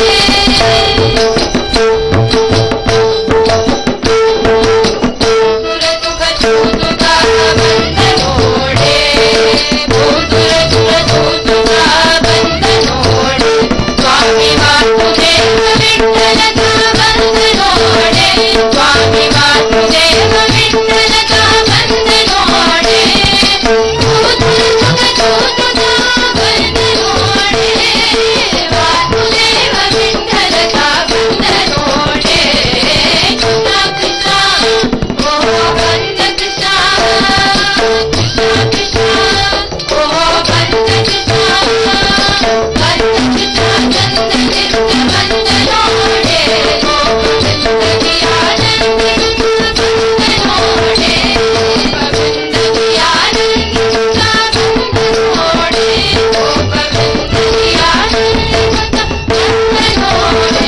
ಭೂಸುರ ಸುಖ ಚೂಸುತ್ತ ಬಂದ ನೋಡೆ ಭೂಸುರ ಸುಖ ಚೂಸುತ್ತ ಬಂದ ನೋಡೆ ಸ್ವಾಮಿ ವಾಸುದೇವ ವಿಠ್ಠಲಕ ಬಂದ ನೋಡೆ ಸ್ವಾಮಿ ವಾಸುದೇವ ವಿಠ್ಠಲಕ ಬಂದ ನೋಡೆ ಭೂಸುರ ಸುಖ ಚೂಸುತ್ತ ಬಂದ ನೋಡೆ ವಾಸುದೇವ ವಿಠ್ಠಲಕ ಬಂದ ನೋಡೆ ಕೃಷ್ಣ ಕೃಷ್ಣ ಓಹೋ ಬಂದ ಕೃಷ್ಣ ಕೃಷ್ಣ ಕೃಷ್ಣ ಓಹೋ ಬಂದ ಕೃಷ್ಣ ಬಂದ ಕೃಷ್ಣ ಚಂದದಿಂದ ಬಂದ ನೋಡೆ ಗೋಪವೃಂದದಿ ಆನಂದಿಸುತ್ತ ಬಂದ ನೋಡೆ ಗೋಪವೃಂದದಿ ಆನಂದಿಸುತ್ತ ಬಂದ ನೋಡೆ ಗೋಪವೃಂದದಿ ಆನಂದಿಸುತ್ತ ಬಂದ ನೋಡೆ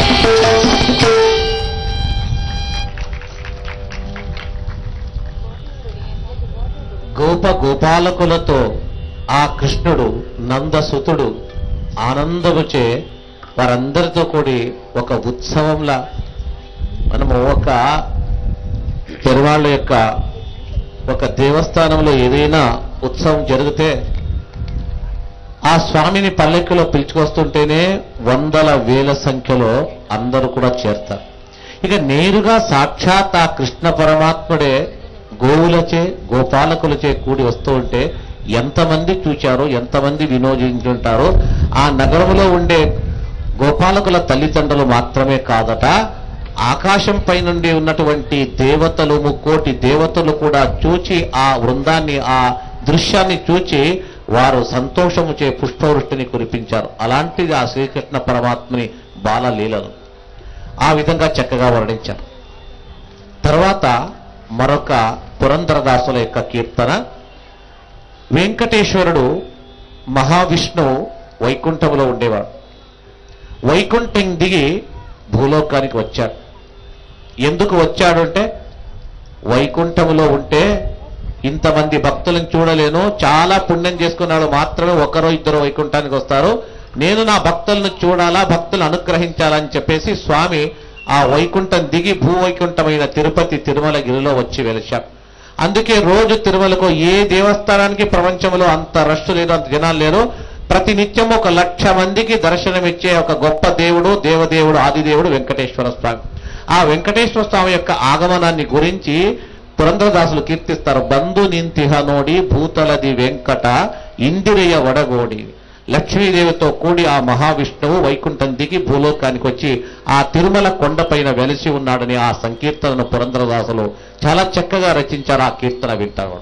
గోప గోపాలకులతో ఆ కృష్ణుడు నందసుతుడు ఆనందముచే వారందరితో కూడి ఒక ఉత్సవంలా మనము ఒక పెరువాళ్ళ యొక్క ఒక దేవస్థానంలో ఏదైనా ఉత్సవం జరిగితే ఆ స్వామిని పల్లెక్కులో పిలుచుకొస్తుంటేనే వందల వేల సంఖ్యలో అందరూ కూడా చేరతారు ఇక నేరుగా సాక్షాత్ ఆ కృష్ణ పరమాత్ముడే గోవులచే గోపాలకులచే కూడి వస్తూ ఉంటే ఎంతమంది చూచారో ఎంతమంది వినోదించుంటారో ఆ నగరంలో ఉండే గోపాలకుల తల్లిదండ్రులు మాత్రమే కాదట ఆకాశం పై నుండి ఉన్నటువంటి దేవతలు ముక్కోటి దేవతలు కూడా చూచి ఆ వృందాన్ని ఆ దృశ్యాన్ని చూచి వారు సంతోషము చే పుష్పవృష్టిని కురిపించారు అలాంటిది ఆ శ్రీకృష్ణ పరమాత్మని బాలలీలలు ఆ విధంగా చక్కగా వర్ణించారు తర్వాత మరొక పురంధరదాసుల యొక్క కీర్తన వెంకటేశ్వరుడు మహావిష్ణువు వైకుంఠములో ఉండేవాడు వైకుంఠం దిగి భూలోకానికి వచ్చాడు ఎందుకు వచ్చాడు అంటే వైకుంఠములో ఉంటే ఇంతమంది భక్తులను చూడలేను చాలా పుణ్యం చేసుకున్నాడు మాత్రమే ఒకరో ఇద్దరు వైకుంఠానికి వస్తారు నేను నా భక్తులను చూడాలా భక్తులను అనుగ్రహించాలని చెప్పేసి స్వామి ఆ వైకుంఠం దిగి భూ వైకుంఠమైన తిరుపతి తిరుమలగిరిలో వచ్చి వెలిశాడు అందుకే రోజు తిరుమలకు ఏ దేవస్థానానికి ప్రపంచంలో అంత రష్ లేదు అంత జనాలు లేరు ప్రతి నిత్యం ఒక లక్ష మందికి దర్శనమిచ్చే ఒక గొప్ప దేవుడు దేవదేవుడు ఆదిదేవుడు వెంకటేశ్వర స్వామి ఆ వెంకటేశ్వర స్వామి యొక్క ఆగమనాన్ని గురించి పురంధరదాసులు కీర్తిస్తారు బంధు నింతిహ నోడి భూతలది వెంకట ఇందిరయ వడగోడి లక్ష్మీదేవితో కూడి ఆ మహావిష్ణువు వైకుంఠం దిగి భూలోకానికి వచ్చి ఆ తిరుమల కొండపైన వెలిసి ఉన్నాడని ఆ సంకీర్తనను పురంధరదాసులు చాలా చక్కగా రచించారు ఆ కీర్తన వింటారు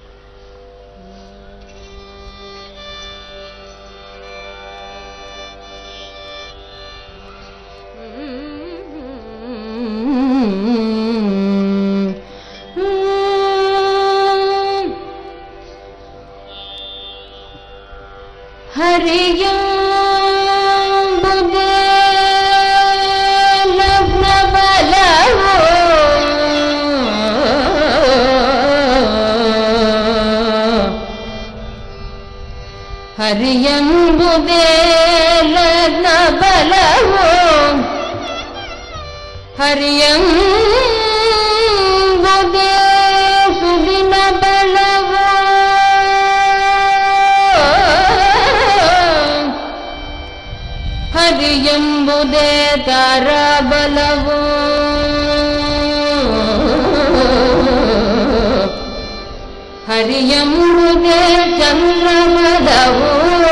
హరియం బుదే లగ్న బలవో హరియం బుదే లగ్న బలవో హరియం బుదే సుదిన బలవో ಹರಿಯಂಬುದೇ ತಾರ ಬಲವು ಹರಿಯಂಬುದೇ ಚಂದ್ರ ಬಲವು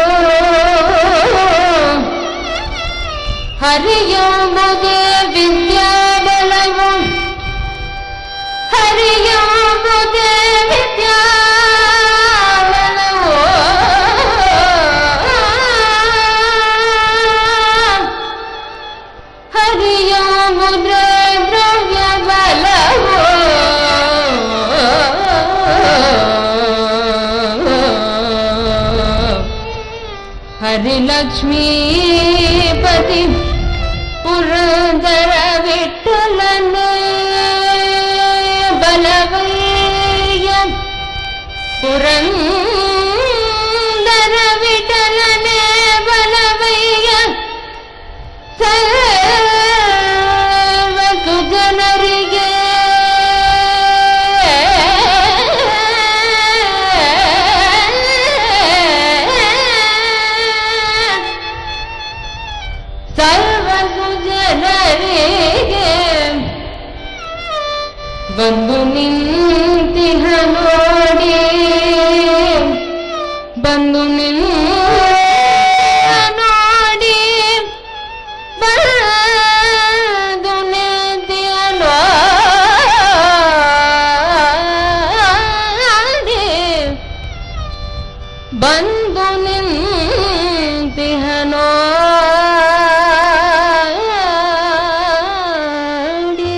ಹರಿಯಂಬುದೇ ವಿದ್ಯಾ ಬಲವು ಹರಿಯಂಬುದೇ ವಿದ್ಯಾ ಹರಿಯಂಬುದೇ ದ್ರವ್ಯ ಬಲವು ಹರಿಲಕ್ಷ್ಮೀಪತಿ ಪುರಂದರ ವಿಠಲನೆ ಬಲವಯ್ಯ ಪುರಂದರ ವಿಠಲನೆ ಬಲವಯ್ಯ ಸರ್ವಸು ಜನರಿಗೆ ಸರ್ವಸು ಜನರಿಗೆ ಬಂದು ನಿಂತಿಹ ನೋಡಿ ಬಂದು ನಿಂತ ನೋಡಿ ಬಂದು ನಿಂತಿಹ ನೋಡಿ ಬಂದು ನಿಂತಿಹ ನೋಡಿ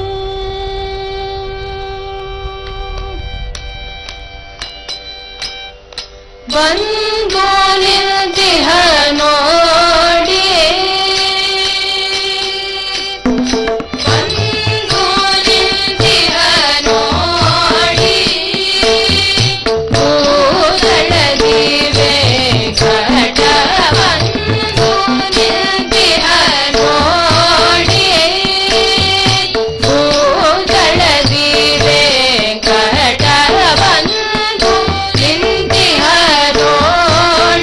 ಬಂದು ನಿಂತಿಹ ನೋಡಿ ಬಂದು ನಿಂತಿಹ ನೋಡಿ ಭೂತಳದಿವೆ ಘಟ ಬಂದು ನಿಂತಿಹ ನೋಡಿ ಭೂತಳದಿವೆ ಘಟ ಬಂದು ನಿಂತಿಹ ನೋಡಿ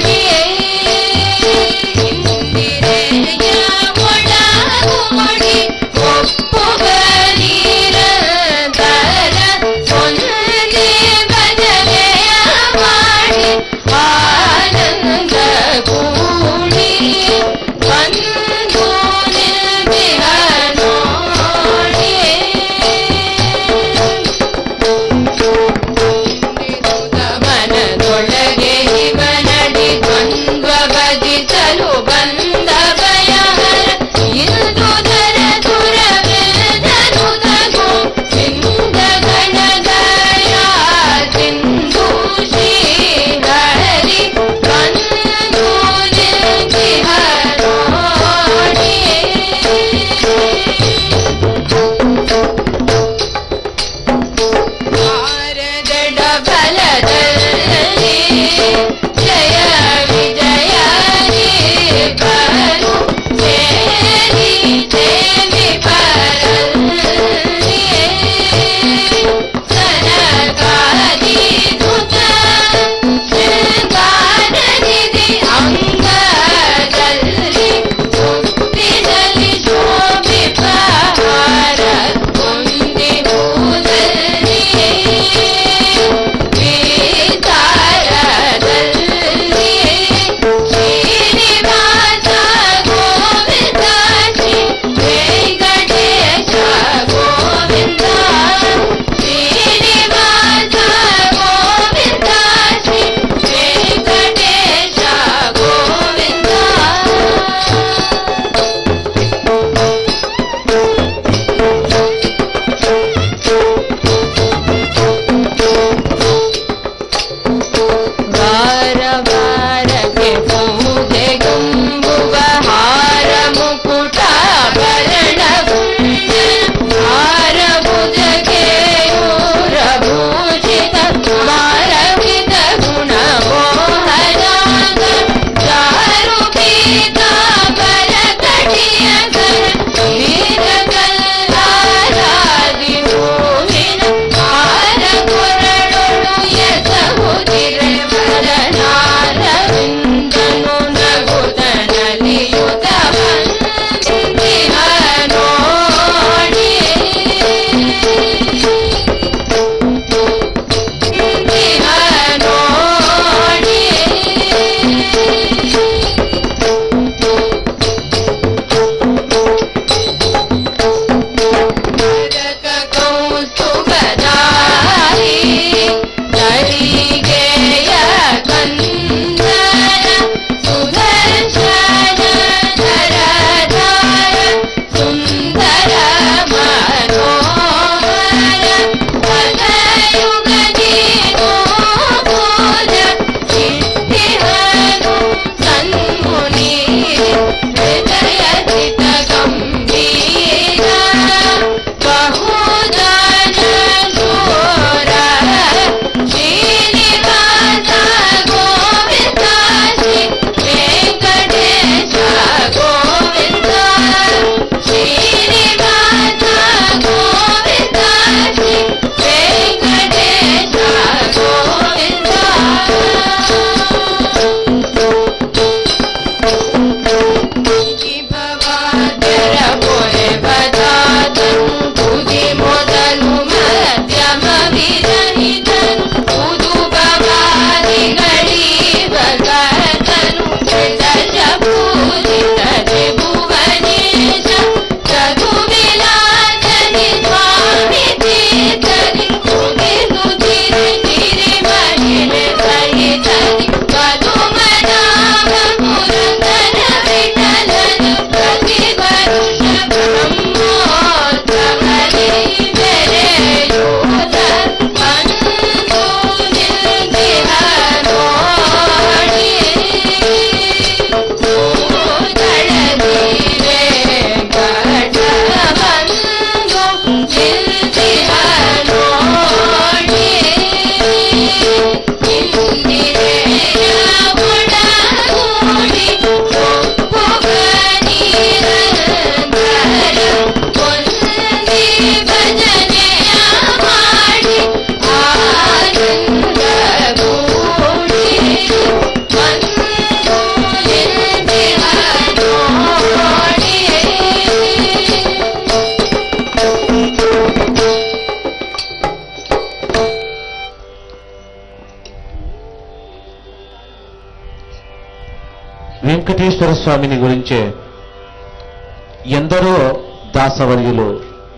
వెంకటేశ్వర స్వామిని గురించే ఎందరో దాసవర్యులు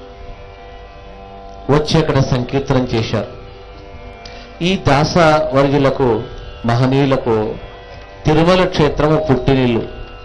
వచ్చి అక్కడ సంకీర్తనం చేశారు ఈ దాసవర్యులకు మహనీయులకు తిరుమల క్షేత్రము పుట్టినిల్లు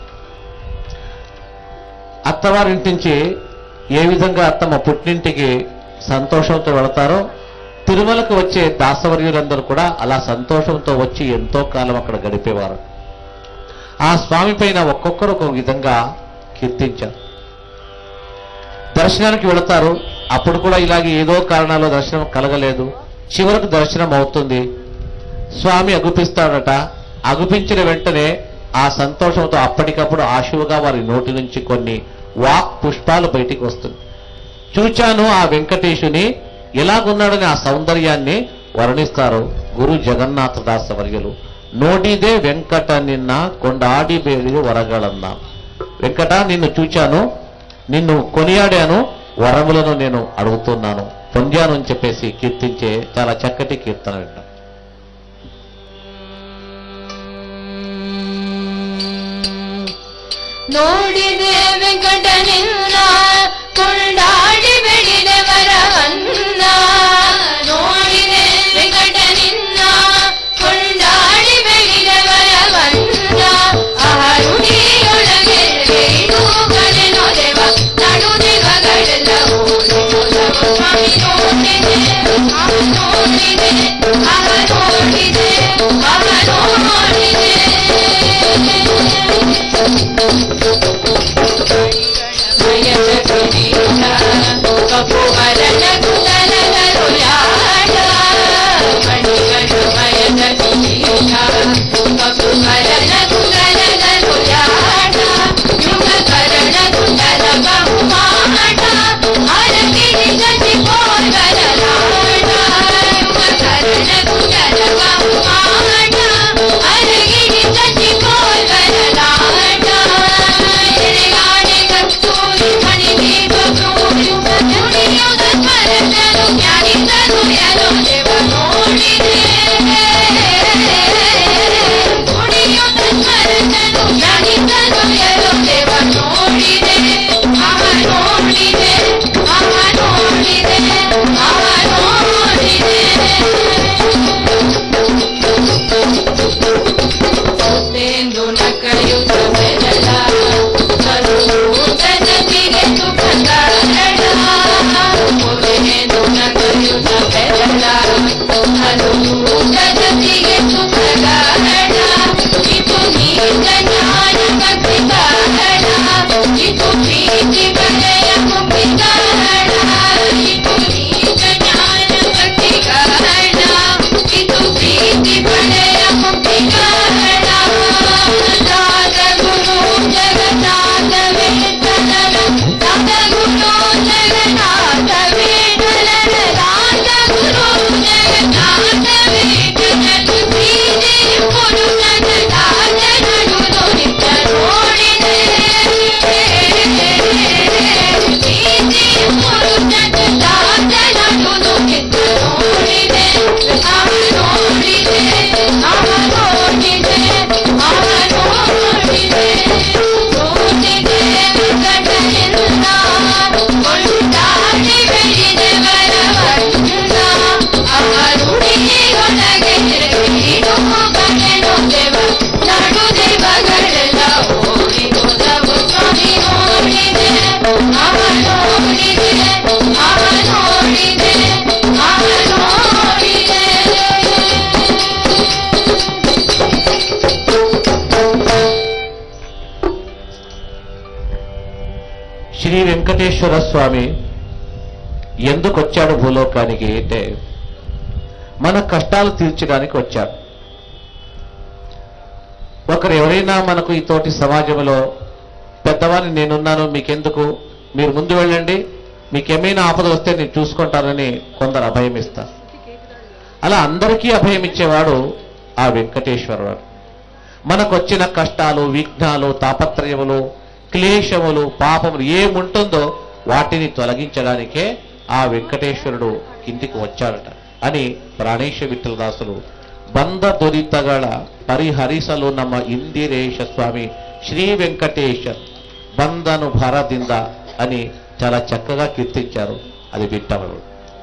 అత్తవారింటి నుంచి ఏ విధంగా తమ పుట్టింటికి సంతోషంతో వెళతారో తిరుమలకు వచ్చే దాసవర్యులందరూ కూడా అలా సంతోషంతో వచ్చి ఎంతో కాలం అక్కడ గడిపేవారు ఆ స్వామి పైన ఒక్కొక్కరు ఒక విధంగా కీర్తించారు దర్శనానికి వెళతారు అప్పుడు కూడా ఇలాగే ఏదో కారణాలు దర్శనం కలగలేదు చివరకు దర్శనం అవుతుంది స్వామి అగుపిస్తాడట అగుపించిన వెంటనే ఆ సంతోషంతో అప్పటికప్పుడు ఆశువుగా వారి నోటి నుంచి కొన్ని వాక్ పుష్పాలు బయటికి వస్తుంది చూచాను ఆ వెంకటేశుని ఎలాగున్నాడని ఆ సౌందర్యాన్ని వర్ణిస్తారు గురు జగన్నాథ దాస వర్యులు నోటిదే వెంకట నిన్న కొండాడి బేడి వరగలన్నా వెంకట నిన్ను చూచాను నిన్ను కొనియాడాను వరములను నేను అడుగుతున్నాను పొందాను అని చెప్పేసి కీర్తించే చాలా చక్కటి కీర్తన వింటాం ನೋಡಿದೆ ವೆಂಕಟ ನಿನ್ನ ಕೊಂಡಾಡಿ ಬೆಳಿದೆ ವರವನ್ನ ನೋಡಿದೆ ವೆಂಕಟ ನಿನ್ನ ಕೊಂಡಾಡಿ ಬೆಳಿದೆ ವರವನ್ನ ಅಹರುಣಿಯೊಳಗೆ ಇಡುಗಳೆನೋ ದೇವ ನಡು ದೇವಗಳೆಲ್ಲ ಓಡಿದೊಲವು ಸ್ವಾಮಿ ನೋಡಿದೆ ಅಹ ನೋಡಿದೆ ಅಹ ನೋಡಿದೆ ಅಹ ನೋಡಿದೆ ಕಪುವರನ ಕುತಲಗರು ಯಾಡ ಮಣಿಗಳು ಮಯದ ಕಿರೀಟ ಕಪುವರನ ಕುತಲಗರು ಯಾಡ ಯುಗ ಕರಣ ಕುಂಡಲ ಬಹುಮಾಟ ಅರಗಿರಿ ಗತಿ ಕೋರ್ಗರಲಾಡ ಯುಗ ಕರಣ ಕುಂಡಲ ಬಹುಮಾಟ ಅರಗಿರಿ ಗತಿ ಕೋರ್ಗರಲಾಡ ಎಳೆಗಾಡೆ ಕಸ್ತೂರಿ ಮಣಿ ದೀಪ ಪ್ರೂಜು ನುಡಿಯುಗ ಸ್ಮರಣನು ಜ್ಞಾನಿಸನು ಯನು ದೇವ ನೋಡಿದೆ ನುಡಿಯುಗ ಸ್ಮರಣನು ಜ್ಞಾನಿಸನು ಯನು ದೇವ ನೋಡಿದೆ ಅವ ನೋಡಿದೆ ಅವ ನೋಡಿದೆ ಅವ ನೋಡಿದೆ ಸೊತ್ತೆಂದು ನಕಯುತ ಬೆರಳ ಕರುಣದ ಜೊತೆಗೆ ಸುಖಗಾರಳ ಮೊರೆಂದು ನಕಯುತ ಬೆರಳ ಕರುಣದ ಜೊತೆಗೆ ಸುಖಗಾರಳ ಇದು ನೀಗ ಜ್ಞಾನ ಭಕ್ತಿ ಕಾರಣ ಇದು ಪ್ರೀತಿ ಬಲೆಯ ಮುಕ್ತಿ ಕಾರಣ ಇದು ನೀಗ ಜ್ಞಾನ ಭಕ್ತಿ ಕಾರಣ ಇದು ಪ್ರೀತಿ ಬಲೆಯ ಮುಕ್ತಿ ಕಾರಣ ದಾದ ಗುರು ಜಗನ್ನಾಥ ವೇದನನ ದಾದ ಗುರು ಜಗನ್ನಾಥ ವೇದನನ ದಾದ ಗುರು ಜಗನ್ನಾಥ ವೇದನನ ಪ್ರೀತಿ ಪುರುಷನ ದಾದ ನಡುದು ನಿತ್ಯ ನೋಡಿದೆ ಪ್ರೀತಿ ಪುರುಷನ ದಾದ ನಡುದು ನಿತ್ಯ ನೋಡಿದೆ ಅವ ನೋಡಿದೆ ಅವ ನೋಡಿದೆ ಅವ ನೋಡಿದೆ ನೋಡಿದೆ ವೆಂಕಟನಿಂದ ಕೊಂಡಾಡಿ ಬೆಳೆದೆ ವರವನ್ನ ಅವರುಡಿಯೊಳಗೆ ಇಡು ಕಣೆನು ದೇವ ನಡು ದೇವಗಳೆಲ್ಲ ಓಡಿದೊಲವು ಸ್ವಾಮಿ ನೋಡಿದೆ ಅವ ನೋಡಿದೆ ಅವ ನೋಡಿದೆ ಅವ ನೋಡಿದೆ శ్రీ వెంకటేశ్వర స్వామి ఎందుకు వచ్చాడు భూలోకానికి అంటే మన కష్టాలు తీర్చడానికి వచ్చాడు ఒకరు ఎవరైనా మనకు ఈ తోటి సమాజంలో పెద్దవాడిని నేనున్నాను మీకెందుకు మీరు ముందు వెళ్ళండి మీకేమైనా ఆపద వస్తే నేను చూసుకుంటానని కొందరు అభయం ఇస్తారు అలా అందరికీ అభయం ఇచ్చేవాడు ఆ వెంకటేశ్వరుడు మనకు వచ్చిన కష్టాలు విఘ్నాలు తాపత్రయములు క్లేశములు పాపములు ఏముంటుందో వాటిని తొలగించడానికే ఆ వెంకటేశ్వరుడు కిందికి వచ్చాడట అని ప్రాణేశ్వ విఠలదాసులు ಬಂದ ದೊರಿತಗಳ ಪರಿಹರಿಸಲು ನಮ್ಮ ಇಂದಿರೇಶ ಸ್ವಾమి ಶ್ರೀ వెంకటేశ బంధను భారದಿಂದ అని చాలా చక్కగా కీర్తించారు అది విట్టవడు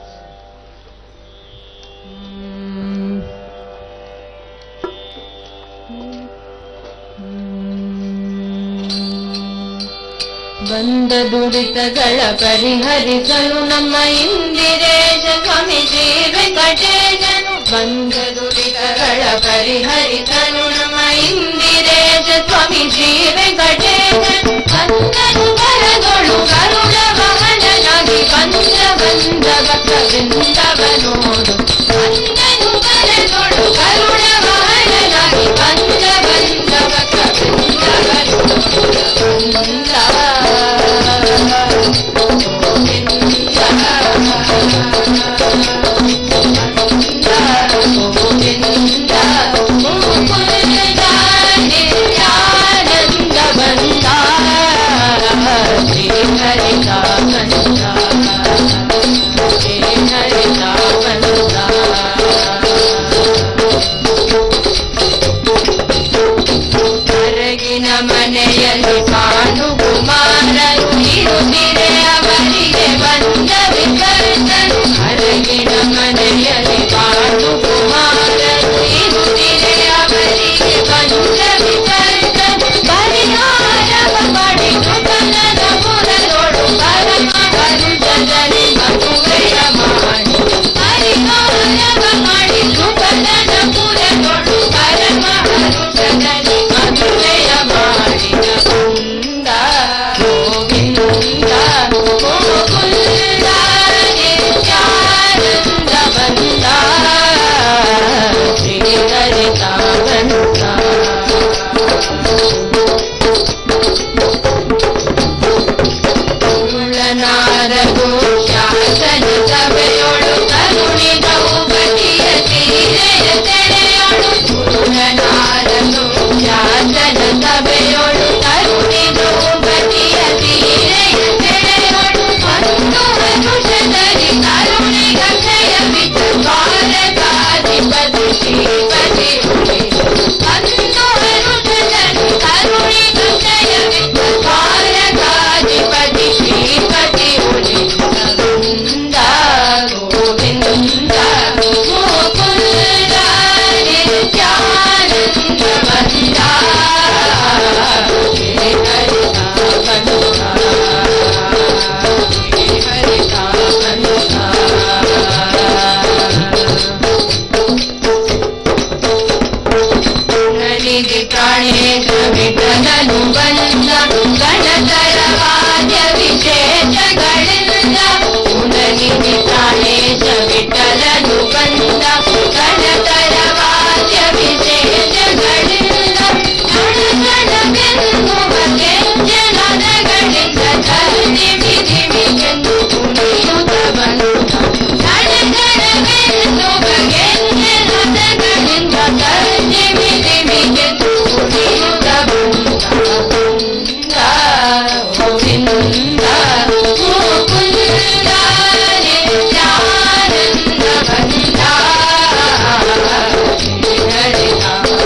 ಬಂದ ದುರಿತಗಳ ಪರಿಹರಿಸಲು ನಮ್ಮ ಇಂದಿರೇಶ ಸ್ವಾಮಿ ಶ್ರೀ ವೆಂಕಟೇಶನು ಬಂದ ದುರಿತಗಳ ಪರಿಹರಿಸಲು ನಮ್ಮ ಇಂದಿರೇಶ ಸ್ವಾಮಿ ಶ್ರೀ ವೆಂಕಟೇಶನು ಬಂದನು ಬರದೊಳು ಕರುಣ ವಾಹನನಾಗಿ ಬಂದ ಬಂದ ಭಕ್ತ ವೃಂದವನೋಡು ಬಂದನು ಬರದೊಳು ಕರುಣ ವಾಹನನಾಗಿ ಬಂದ ಬಂದ ಭಕ್ತ ವೃಂದವನೋಡು ಹೊರಗಿನ ಮನೆಯಲ್ಲಿ ಕಾಣು ಕುಮಾರರು ಇರುತ್ತಿರೆ ಅವರಿಗೆ ಬಂದ ವಿಕರ್ತರು ಹೊರಗಿನ ಮನೆಯಲ್ಲಿ ಕಾಣು ಕುಮಾರರು ಇರುತ್ತಿರೆ ಅವರಿಗೆ ಬಂದ ವಿಕರ್ತರು ಪರಿಹಾರವ ಪಡೆದು ಕನ್ನಡ ಪುರದೊಳು ಪರಮ ಹರುಷದಲ್ಲಿ ಮದುವೆಯ ಮಾಡಿ ಪರಿಹಾರವ ಮಾಡಿದು ಕನ್ನಡ ಪುರದೊಳು ಪರಮ ಹರುಷದಲ್ಲಿ ಮದುವೆಯ ಮಾಡಿದ ಕುಂದ ಗೋವಿಂದ ಗೋಕುಂದ ನಿತ್ಯಾನಂದ ಬಂದ ಶ್ರೀಹರಿತ ಬಂದ ಕುರುಳನಾರದು ಶಾಸನ ಸಭೆಯೊಳು ಕರುಣಿದವು ಬಟಿಯ ತೀರೆಯ ತೆರೆಯೊಳು ಕುರುಳನಾರದು ಶಾಸನ ಸಭೆಯೊಳು ಕರುಣಿದವು ಬಟಿಯ ತೀರೆಯ ತೆರೆಯೊಳು ಒಂದು ಹರುಷದಲ್ಲಿ ಕರುಣೆ ಗಂಗೆಯ ಬಿಟ್ಟು ಭಾರತಾಧಿಪತಿ ಶ್ರೀಪತಿ ಉಳಿದು ಒಂದು ಹರುಷದಲ್ಲಿ ಕರುಣೆ ಗಂಗೆಯ ಬಿಟ್ಟು ಭಾರತಾಧಿಪತಿ ಶ್ರೀಪತಿ ಉಳಿದ ಗೋವಿಂದ ಗೋವಿಂದ ಗೋಕುಲ ನಿತ್ಯಾನಂದ ಬಂದ ಹರಿತ ಬಂದ ಹರಿತ ಬಂದ ನನಿಗೆ ಪ್ರಾಣೇಶ ವಿಠಲನು ಬಂದ ಗಣತರ ವಾದ್ಯ ವಿಶೇಷಗಳಿಂದ ನನಗೆ ಪ್ರಾಣೇಶ ವಿಠಲನು ಬಂದ ಗಣತರ ವಾದ್ಯ ವಿಶೇಷಗಳಿಂದ ಗಣಗಣವೆನ್ನುವ ಕೆಂಜನಗಳಿಂದ ಧರಣಿ ವಿಧಿ ವಿಜೆಂದು ಕುಣಿಯುತ್ತ ಬಂದ ಗಣಗಣವೆನ್ನುವ ಕೆಂಜನಗಳಿಂದ ಧರಣಿ ವಿಧಿ ವಿಜೆಂದು ಕುಣಿಯುತ್ತ ಬಂದ ಗೋವಿಂದ ಗೋಕುಲ ನಿತ್ಯಾನಂದ ಬಂದ ಹರಿತ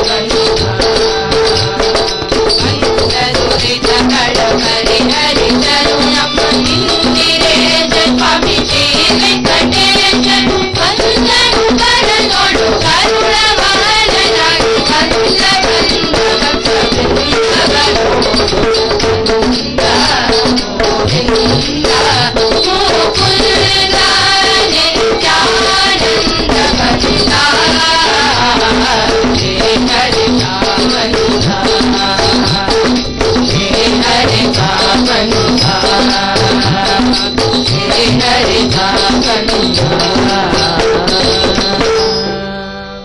ದುರಿತಗಳ ಪರಿಹರಿಸಲು ನಮ್ಮ ಇಂದಿರೇಶ ಸ್ವಾಮಿ ಶ್ರೀ ವೆಂಕಟೇಶನು ಬಂದನು ಬರದೊಳು ಕರುಣ ವಾಹನನಾಗಿ ಬಂದ ಬಂದ ಗೋವಿಂದ ಗೋಕುಲ ನಿತ್ಯಾನಂದ ಬಂದ ಹರಿತ ಬಂದ ಹರಿತ ಬಂದ ಹರಿತ ಬಂದ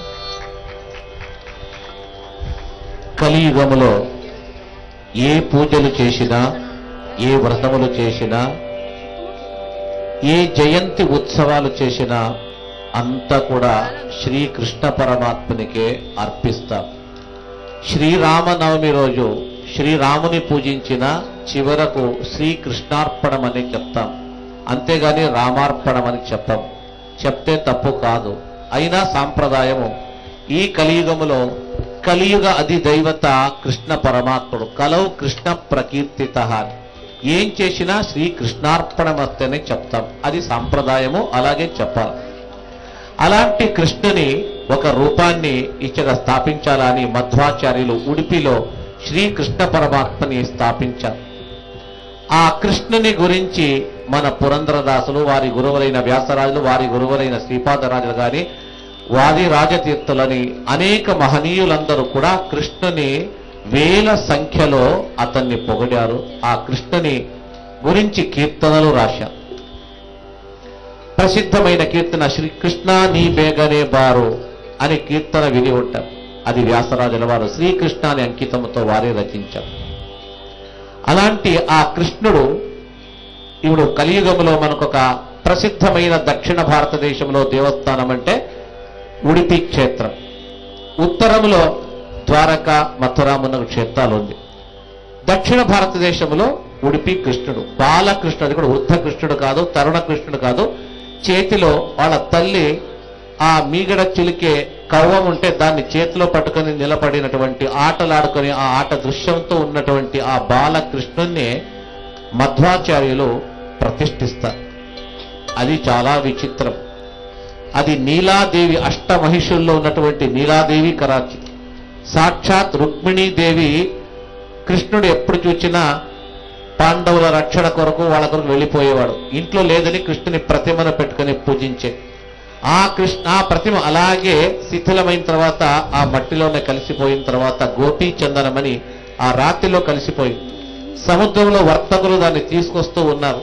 కలియుగములో ఏ పూజలు చేసినా ఏ వ్రతములు చేసినా ఏ జయంతి ఉత్సవాలు చేసినా అంతా కూడా శ్రీకృష్ణ పరమాత్మనికే అర్పిస్తాం శ్రీరామనవమి రోజు శ్రీరాముని పూజించిన చివరకు శ్రీకృష్ణార్పణం అని చెప్తాం అంతేగాని రామార్పణం అని చెప్పం చెప్తే తప్పు కాదు అయినా సాంప్రదాయము ఈ కలియుగములో కలియుగ అధిదైవత కృష్ణ పరమాత్ముడు కలవు కృష్ణ ప్రకీర్తిత అని. ఏం చేసినా శ్రీ కృష్ణార్పణమస్తని చెప్తాం అది సాంప్రదాయము అలాగే చెప్పాలి అలాంటి కృష్ణుని ఒక రూపాన్ని ఇక్కడ స్థాపించాలని మధ్వాచార్యులు ఉడిపిలో శ్రీకృష్ణ పరమాత్మని స్థాపించారు ఆ కృష్ణుని గురించి మన పురంధరదాసులు వారి గురువులైన వ్యాసరాజులు వారి గురువులైన శ్రీపాదరాజులు గాని వారి రాజతీర్థులని అనేక మహనీయులందరూ కూడా కృష్ణుని వేల సంఖ్యలో అతన్ని పొగిడారు ఆ కృష్ణుని గురించి కీర్తనలు రాశారు ప్రసిద్ధమైన కీర్తన శ్రీకృష్ణ నీ బేగనే బారు అని కీర్తన విని ఉంటారు అది వ్యాసరాజుల వారు శ్రీకృష్ణ అనే అంకితంతో వారే రచించారు అలాంటి ఆ కృష్ణుడు ఇప్పుడు కలియుగంలో మనకొక ప్రసిద్ధమైన దక్షిణ భారతదేశంలో దేవస్థానం అంటే ఉడిపి క్షేత్రం ఉత్తరంలో ద్వారక మథుర మున్న క్షేత్రాలు ఉంది దక్షిణ భారతదేశంలో ఉడిపి కృష్ణుడు బాలకృష్ణుడు కూడా వృద్ధ కృష్ణుడు కాదు తరుణ కృష్ణుడు కాదు చేతిలో వాళ్ళ తల్లి ఆ మీగడ చిలికే కవ్వం ఉంటే దాన్ని చేతిలో పట్టుకొని నిలబడినటువంటి ఆటలాడుకొని ఆ ఆట దృశ్యంతో ఉన్నటువంటి ఆ బాలకృష్ణుణ్ణి మధ్వాచార్యులు ప్రతిష్ఠిస్తారు అది చాలా విచిత్రం అది నీలాదేవి అష్టమహిషుల్లో ఉన్నటువంటి నీలాదేవి కరాచి సాక్షాత్ రుక్మిణీదేవి కృష్ణుడు ఎప్పుడు చూచినా పాండవుల రక్షణ కొరకు వాళ్ళ కొరకు వెళ్ళిపోయేవాడు ఇంట్లో లేదని కృష్ణుని ప్రతిమను పెట్టుకొని పూజించే ఆ కృష్ణ ఆ ప్రతిమ అలాగే శిథిలమైన తర్వాత ఆ మట్టిలోనే కలిసిపోయిన తర్వాత గోపీ చందనమని ఆ రాతిలో కలిసిపోయింది సముద్రంలో వర్తకులు దాన్ని తీసుకొస్తూ ఉన్నారు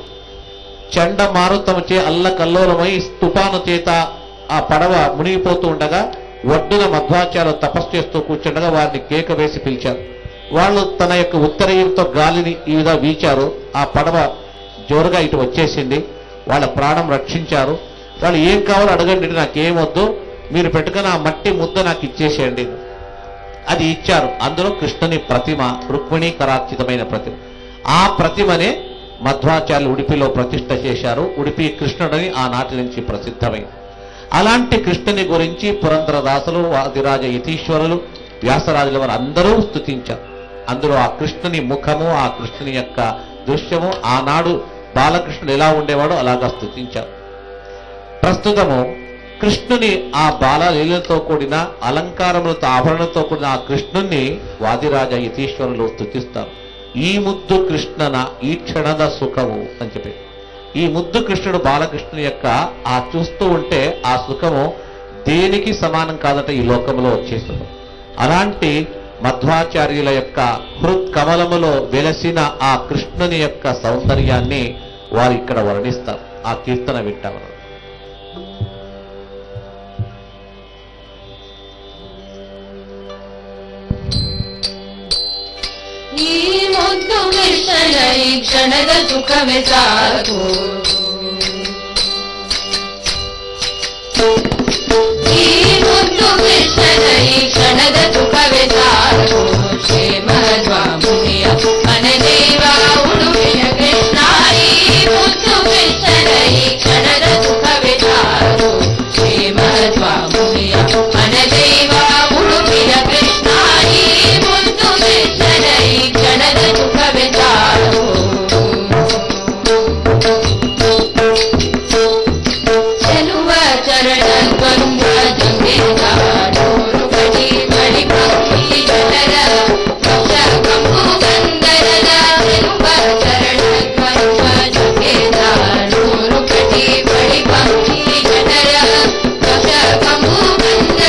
చండ మారుతముచే అల్లకల్లోలమై తుఫాను చేత ఆ పడవ మునిగిపోతూ ఉండగా ఒడ్డున మధ్వాచార్యులు తపస్సు చేస్తూ కూర్చుండగా వారిని కేక వేసి పిలిచారు వాళ్ళు తన యొక్క ఉత్తరీయంతో గాలిని ఈ విధంగా వీచారు ఆ పడవ జోరుగా ఇటు వచ్చేసింది వాళ్ళ ప్రాణం రక్షించారు వాళ్ళు ఏం కావాలో అడగండి నాకేమొద్దు మీరు పెట్టుకుని ఆ మట్టి ముద్ద నాకు ఇచ్చేసేయండి అది ఇచ్చారు అందులో కృష్ణుని ప్రతిమ రుక్మిణీ కరార్చితమైన ప్రతిమ ఆ ప్రతిమనే మధ్వాచార్యులు ఉడిపిలో ప్రతిష్ఠ చేశారు ఉడిపి కృష్ణుడని ఆనాటి నుంచి ప్రసిద్ధమైంది అలాంటి కృష్ణుని గురించి పురంధరదాసులు వాదిరాజ యతీశ్వరులు వ్యాసరాజుల వారు అందరూ స్తుతించారు అందులో ఆ కృష్ణుని ముఖము ఆ కృష్ణుని యొక్క దృశ్యము ఆనాడు బాలకృష్ణుడు ఎలా ఉండేవాడో అలాగా స్తుతించారు ప్రస్తుతము కృష్ణుని ఆ బాలలీలతో కూడిన అలంకారములతో ఆభరణతో కూడిన ఆ కృష్ణుణ్ణి వాదిరాజ యతీశ్వరులు స్తుతిస్తారు ఈ ముద్దు కృష్ణన ఈ క్షణద సుఖము అని చెప్పి ఈ ముద్దు కృష్ణుడు బాలకృష్ణుని యొక్క ఆ చూస్తూ ఉంటే ఆ సుఖము దేనికి సమానం కాదట ఈ లోకంలో వచ్చేస్తుంది అలాంటి మధ్వాచార్యుల యొక్క హృత్ కమలములో వెలసిన ఆ కృష్ణుని యొక్క సౌందర్యాన్ని వారు ఇక్కడ వర్ణిస్తారు ఆ కీర్తన వింటాము ಈ ಮುದ್ದು ಕೃಷ್ಣನ ಈ ಕ್ಷಣದ ಸುಖವೇ ಸಾಕು ಈ ಮುದ್ದು ಕೃಷ್ಣನ ಈ ಕ್ಷಣದ ಸುಖವೇ ಸಾಕು ಶ್ರೀಮಧ್ವಾಮುನಿಯ ಮನದೇವ ಉಡುಪಿಯ ಕೃಷ್ಣ ಈ ಮುದ್ದು ಕೃಷ್ಣನ ಈ ಕ್ಷಣದ ಸುಖವೇ ಸಾಕು ಶ್ರೀಮಧ್ವಾಮುನಿಯ ಮನದೇವ ಉಡುಪಿಯ ಕೃಷ್ಣ ಈ ಮುದ್ದು ಕೃಷ್ಣನ ಈ ಕ್ಷಣದ ಸುಖವೇ ಸಾಕು ಚೆಲುವ ಚರಣ ದ್ವಂದ್ವ ಜಂಗೇದ ನೂರು ಕಡಿ ಬಳಿ ಭಕ್ತಿ ಜನರ ಪಕ್ಷ ಕಂಬು ಗಂಧರದ ಚೆಲುವ ಚರಣ ದ್ವಂದ್ವ ಜಂಗೇದ ನೂರು ಕಡಿ ಬಳಿ ಭಕ್ತಿ ಜನರ ಪಕ್ಷ ಕಂಬು ಗಂಧರದ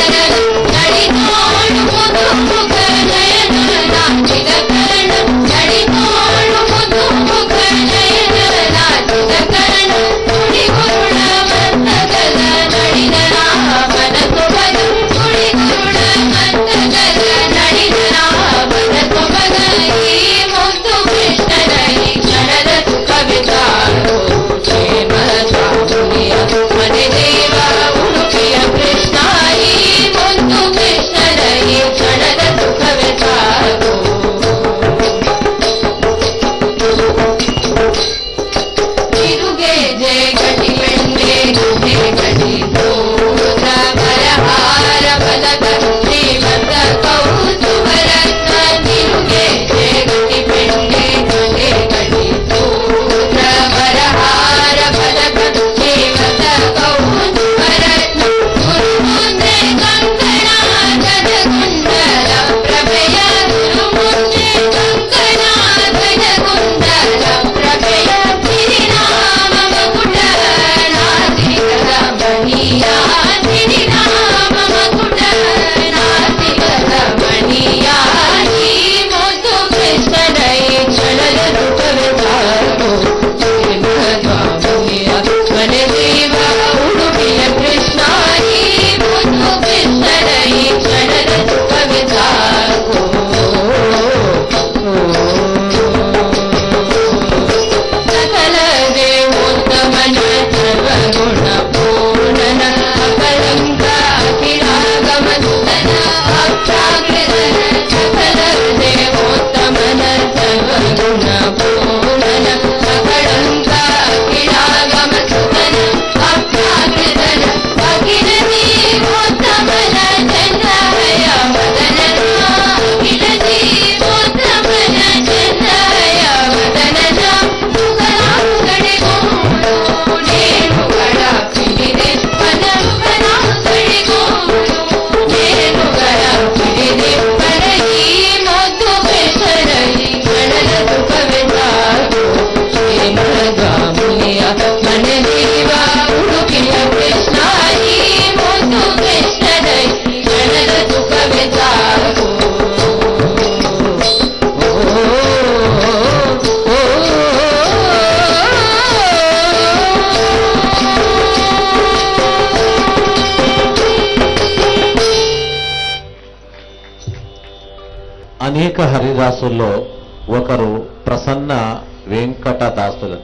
అనేక హరిదాసుల్లో ఒకరు ప్రసన్న వెంకటదాసులు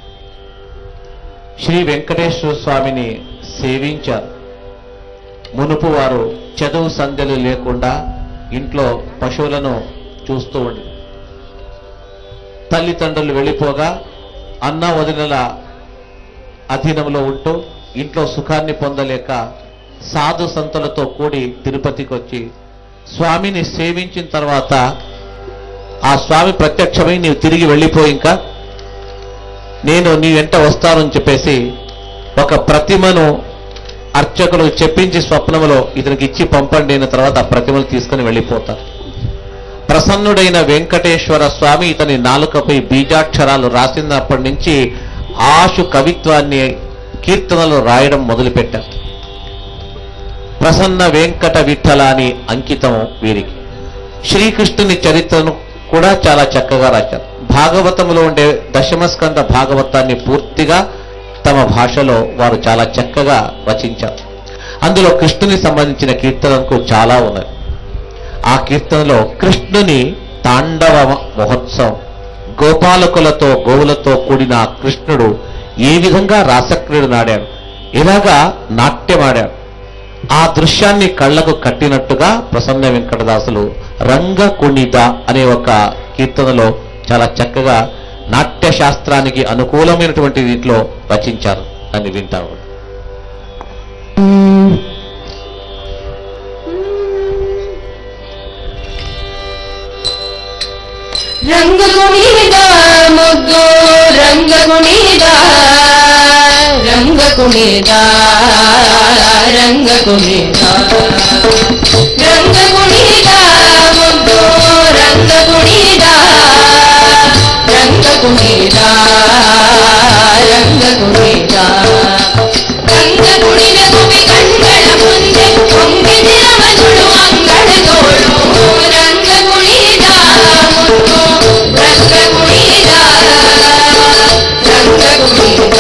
శ్రీ వెంకటేశ్వర స్వామిని సేవించారు మునుపు వారు చదువు సంధ్యలు లేకుండా ఇంట్లో పశువులను చూస్తూ ఉండి తల్లిదండ్రులు వెళ్ళిపోగా అన్న వదినల అధీనంలో ఉంటూ ఇంట్లో సుఖాన్ని పొందలేక సాధు సంతులతో కూడి తిరుపతికి వచ్చి స్వామిని సేవించిన తర్వాత ఆ స్వామి ప్రత్యక్షమై నీవు తిరిగి వెళ్ళిపోయి ఇంకా నేను నీ వెంట వస్తానని చెప్పేసి ఒక ప్రతిమను అర్చకులు చెప్పించి స్వప్నములో ఇతనికి ఇచ్చి పంపండి అయిన తర్వాత ఆ ప్రతిమను తీసుకుని వెళ్ళిపోతారు ప్రసన్నుడైన వెంకటేశ్వర స్వామి ఇతని నాలుకపై బీజాక్షరాలు రాసినప్పటి నుంచి ఆశు కవిత్వాన్ని కీర్తనలు రాయడం మొదలుపెట్టారు ప్రసన్న వెంకట విఠల అని అంకితం వీరికి శ్రీకృష్ణుని చరిత్రను కూడా చాలా చక్కగా రాశారు భాగవతంలో ఉండే దశమస్కంద భాగవతాన్ని పూర్తిగా తమ భాషలో వారు చాలా చక్కగా రచించారు అందులో కృష్ణుని సంబంధించిన కీర్తనకు చాలా ఉన్నది ఆ కీర్తనలో కృష్ణుని తాండవ మహోత్సవం గోపాలకులతో గోవులతో కూడిన ఆ కృష్ణుడు ఏ విధంగా రాసక్రీడు నాడాడు ఇలాగా నాట్యమాడాడు ఆ దృశ్యాన్ని కళ్ళకు కట్టినట్టుగా ప్రసన్న వెంకటదాసులు రంగకుణిద అనే ఒక కీర్తనలో చాలా చక్కగా నాట్య శాస్త్రానికి అనుకూలమైనటువంటి దీంట్లో రచించారు అని వింటాము రంగకుణీద ముద్దు రంగకుణీద రంగకుణీద రంగకుణీద రంగకుణీద ముద్దు రంగకుణీద రంగకుణీద రంగకుణీద రంగకుణిన కుమి కంగళ ముందే పొంగిది రమణుడు అంగళ తోడు రంగకుణీద ముద్దు రంగకుణీద రంగకుణీద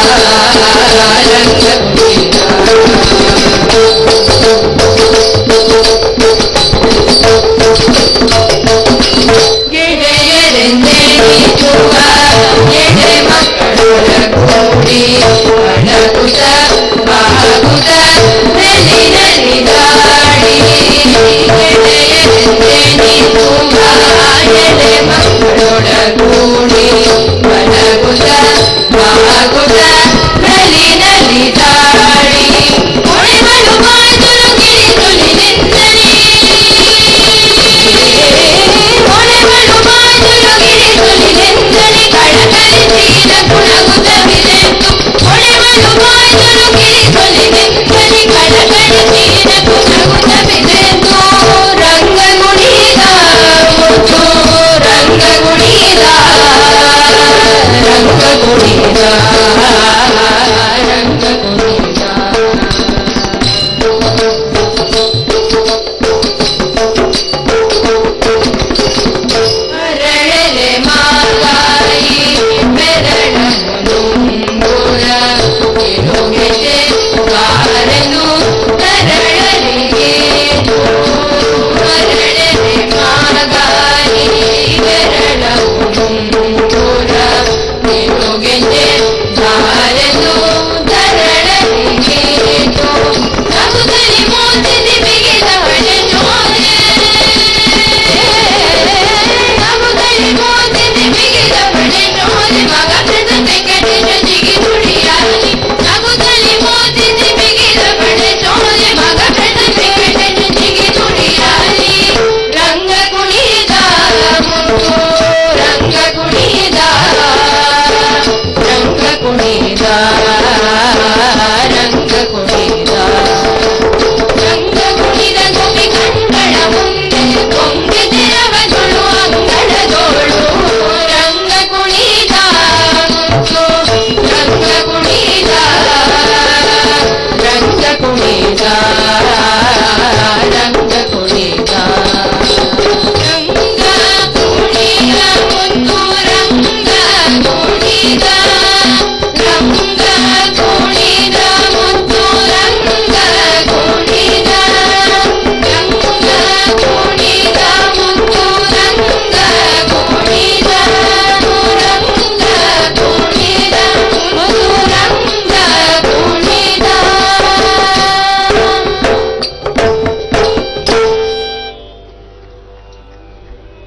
ಗೆಳೆಯರೆಂದೇ ನೀಡುವ ಎಡೆ ಮಕ್ಕಳ ಕೂಡಿ ಅಡಗುತ್ತ ಬಾಗುತ್ತ ನಲಿ ನಲಿದಾಡಿ ಗೆಳೆಯರೆಂದೇ ನೀಡುವ ಎಡೆ ಮಕ್ಕಳೊಡ ಕೂಡಿ ಅಡಗುತ್ತ ಬಾಗುತ್ತ ನಲಿ ನಲಿದಾಡಿ ಒಳೆಮಳು ಬಾಜುಲು ಗಿರಿದುಲಿ ನಿಂದರಿ ಒಳೆಮಳು ಬಾಜುಲು ಗಿರಿದುಲಿ ನಿಂದರಿ ಕಳಕಳಿಸಿದ ಗುಣಗುದವಿದೆಂದು ಒಳೆಮಳು ಬಾಜುಲು ಗಿರಿದುಲಿ ನಿಂದರಿ ಕಳಕಳಿಸಿದ ಗುಣಗುದವಿದೆಂದು ರಂಗಗುಣಿದ ಮುತ್ತು ರಂಗಗುಣಿದ ರಂಗಗುಣಿದ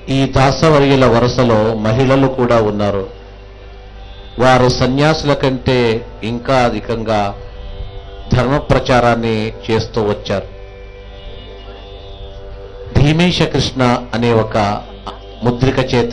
ఈ దాసవర్యుల వరుసలో మహిళలు కూడా ఉన్నారు వారు సన్యాసుల కంటే ఇంకా అధికంగా ధర్మ ప్రచారాన్ని చేస్తూ వచ్చారు భీమేశ కృష్ణ అనే ఒక ముద్రిక చేత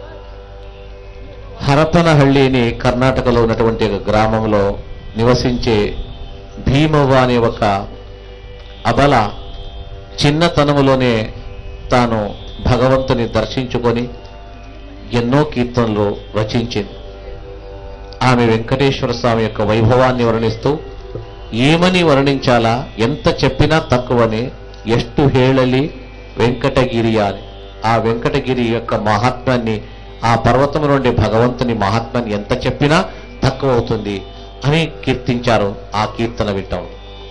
హరపనహళ్ళిని కర్ణాటకలో ఉన్నటువంటి ఒక గ్రామంలో నివసించే భీమవ్వ అనే ఒక అబల చిన్నతనములోనే తాను భగవంతుని దర్శించుకొని ఎన్నో కీర్తనలు రచించింది ఆమె వెంకటేశ్వర స్వామి యొక్క వైభవాన్ని వర్ణిస్తూ ఏమని వర్ణించాలా ఎంత చెప్పినా తక్కువని ఎష్టు హేళలి వెంకటగిరి అని ఆ వెంకటగిరి యొక్క మహాత్మ్యాన్ని ఆ పర్వతం నుండి భగవంతుని మహాత్మ్యాన్ని ఎంత చెప్పినా తక్కువ అవుతుంది అని కీర్తించారు ఆ కీర్తన వింటాం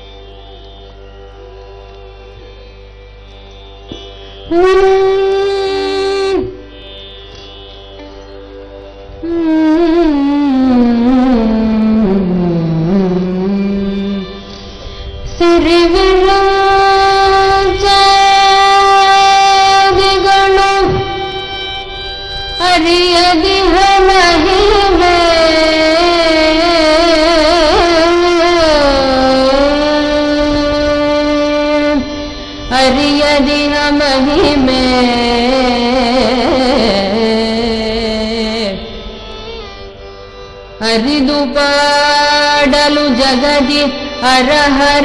ಸಿರಿವಿರಾಜಾದಿಗಳು ಅರಿಯದಿಹ ಮಹಿಮೆ ಅರಿಯದಿಹ ಮಹಿಮೆ ಹರಿದು ಪಾಡಲು ಜಗದಿ ಹರಹರ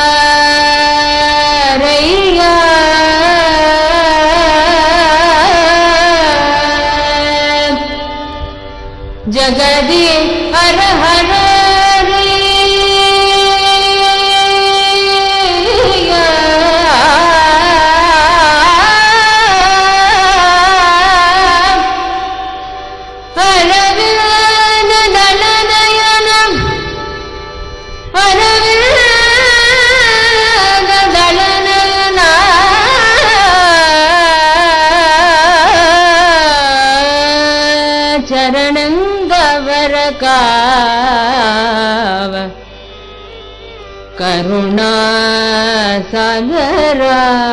ರಯ್ಯ ಜಗದಿ ಹರಹರ ಅರವಿಂದಳನಯನ ಅರವಿಂದಳನಯನ ಚರಣಂಗವರ ಕಾವ ಕರುಣಾ ಸಾಗರ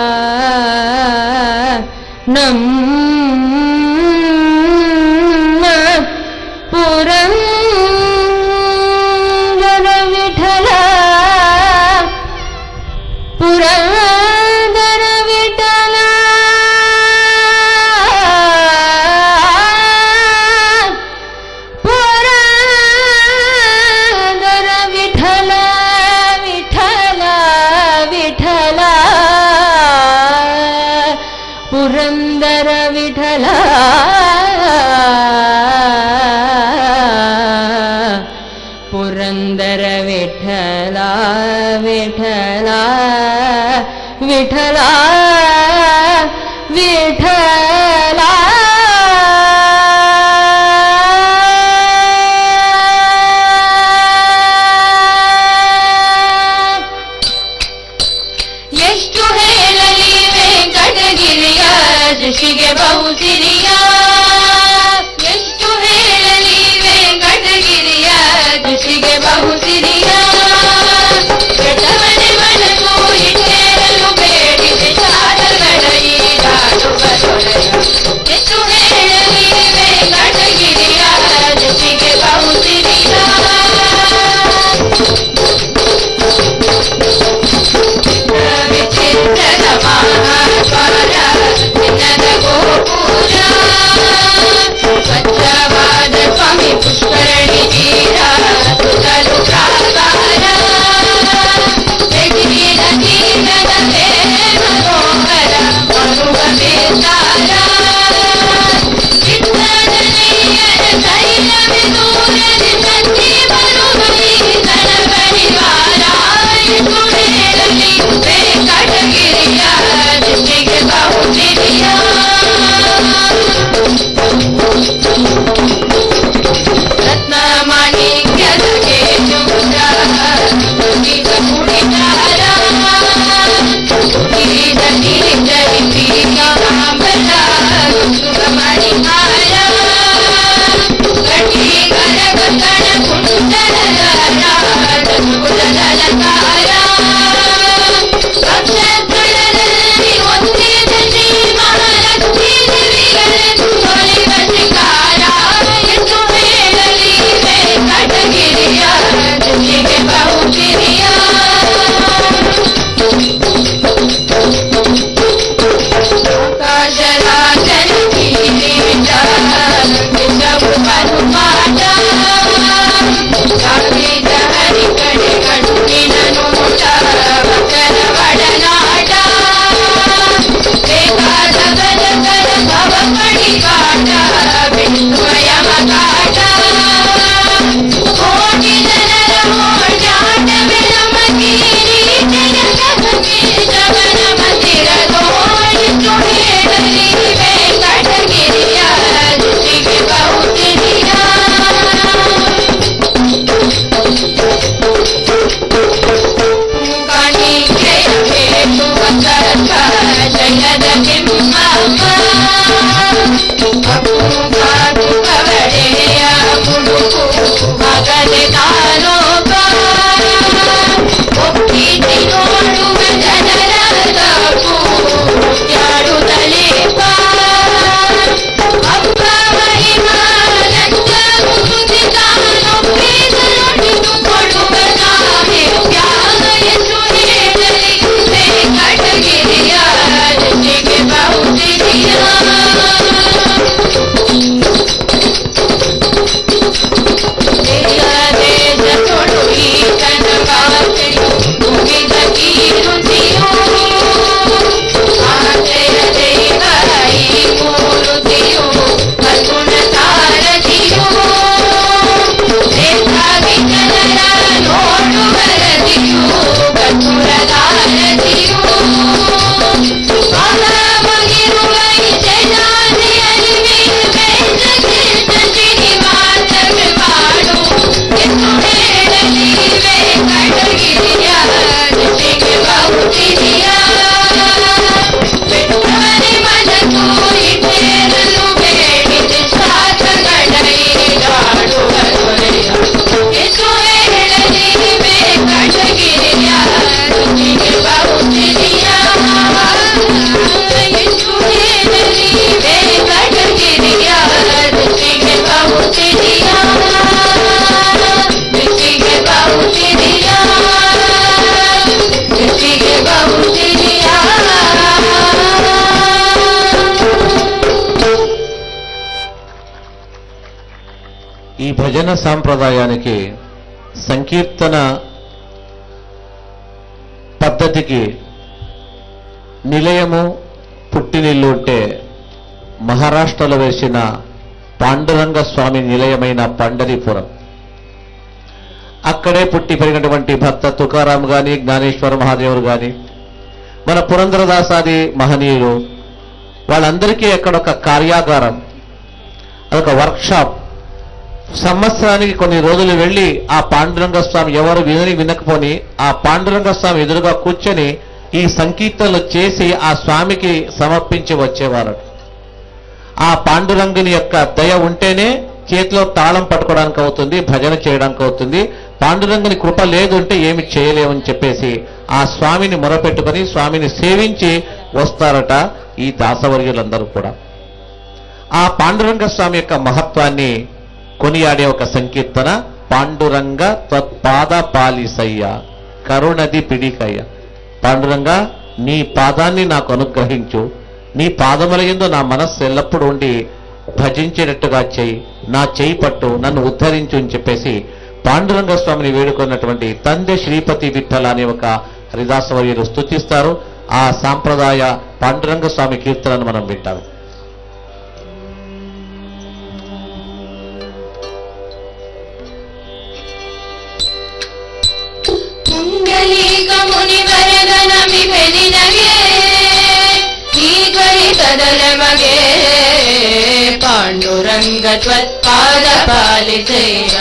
ನಮ್ಮ ಪುರಂದರ ವಿಠಲ ಪುರಂದರ ವಿಠಲ ಪುರಂದರ ವಿಠಲ ವಿಠಲ ವಿಠಲ ಪುರಂದರ ವಿಠಲ ಪುರಂದರ ವಿಠಲ ವಿಠಲ ವಿಠಲ ವಿಠಲ ಎಷ್ಟು ಹೇಳಲಿ ವೆಂಕಟಗಿರಿಯ ದೃಷ್ಟಿಗೆ ಬಹುಸಿರಿಯ ಎಷ್ಟು ಹೇಳಲಿ ವೆಂಕಟಗಿರಿಯ ದೃಷ್ಟಿಗೆ ಬಹುಸಿರಿಯ ಬೆಟ್ಟಮನೆ ಮನಸ್ಸು ಇಟ್ಟೇರಲು ಬೇಡಿದೆ ಶಾರದಗಳ ಈ ನಾಡುವ ದೊರೆಯ ಎಷ್ಟು ಹೇಳಲಿ ವೆಂಕಟಗಿರಿಯ ದೃಷ್ಟಿಗೆ ಬಹುಸಿರಿಯ ವಿಚಿತ್ರದ ಮಹಾದ್ವಾರ ಚಿನ್ನದ ಗೋಪುರ ಸ್ವಚ್ಛವಾದ ಸ್ವಾಮಿ ಪುಷ್ಕರಣಿ ತೀರ ಸುತ್ತಲೂ ಪ್ರಾಕಾರ జయద కిమ్మమ్మ అప్పు కాదు కవడేయ ముడుకు మగని తాలోక ఒప్పిటి నోడు ಜನರದಕು ಯಾರು ತಲೆಪ ಅಪ್ಪ ಮಹಿಮಾನಂದ ಮುದಿತಾನು ಪ್ರೀತನುಡಿದು ಕೊಡುವ ನಾಮೆ ಯಾಗಯಸು ಹೇಳಲಿ ವೆಂಕಟಗಿರಿಯ ಜೊತೆಗೆ ಬಹುತಿರಿಯ ఈ భజన సాంప్రదాయానికి సంకీర్తన పద్ధతికి నిలయము పుట్టినిల్లు ఉంటే మహారాష్ట్రలో వేసిన పాండురంగ స్వామి నిలయమైన పండరీపురం అక్కడే పుట్టి పెరిగినటువంటి భక్త తుకారాం గాని జ్ఞానేశ్వర మహాదేవుడు గాని మన పురంధరదాసాది మహనీయులు వాళ్ళందరికీ అక్కడ ఒక కార్యాగారం అదొక వర్క్షాప్ సంవత్సరానికి కొన్ని రోజులు వెళ్ళి ఆ పాండురంగ స్వామి ఎవరు వినని వినకపోని ఆ పాండురంగ స్వామి ఎదురుగా కూర్చొని ఈ సంకీర్తనలు చేసి ఆ స్వామికి సమర్పించి వచ్చేవారు ఆ పాండురంగుని యొక్క దయ ఉంటేనే చేతిలో తాళం పట్టుకోవడానికి అవుతుంది భజన చేయడానికి అవుతుంది పాండురంగుని కృప లేదు అంటే ఏమి చేయలేమని చెప్పేసి ఆ స్వామిని మొరపెట్టుకొని స్వామిని సేవించి వస్తారట ఈ దాసవర్యులందరూ కూడా ఆ పాండురంగ స్వామి యొక్క మహత్వాన్ని కొనియాడే ఒక సంకీర్తన పాండురంగ త్వత్పాద పాలిసయ్య కరుణది పిడికయ్య పాండురంగ నీ పాదాన్ని నాకు అనుగ్రహించు నీ పాదముల యందు నా మనస్సు ఎల్లప్పుడూ ఉండి భజించేటట్టుగా చెయ్యి నా చేయి పట్టు నన్ను ఉద్ధరించు అని చెప్పేసి పాండురంగ స్వామిని వేడుకున్నటువంటి తండ్రి శ్రీపతి విఠల అనే ఒక హరిదాసవర్యులు స్తుతిస్తారు ఆ సాంప్రదాయ పాండురంగ స్వామి కీర్తనను మనం వింటాము ಪುಂಡಲೀಕ ಮುನಿವರದ ನಮಿ ಬೆನಿನಗೆ ಈ ತ್ವರಿತದಲ ಮಗೆ ಪಾಂಡುರಂಗ ತ್ವತ್ಪಾದ ಪಾಲಿಸಯ್ಯ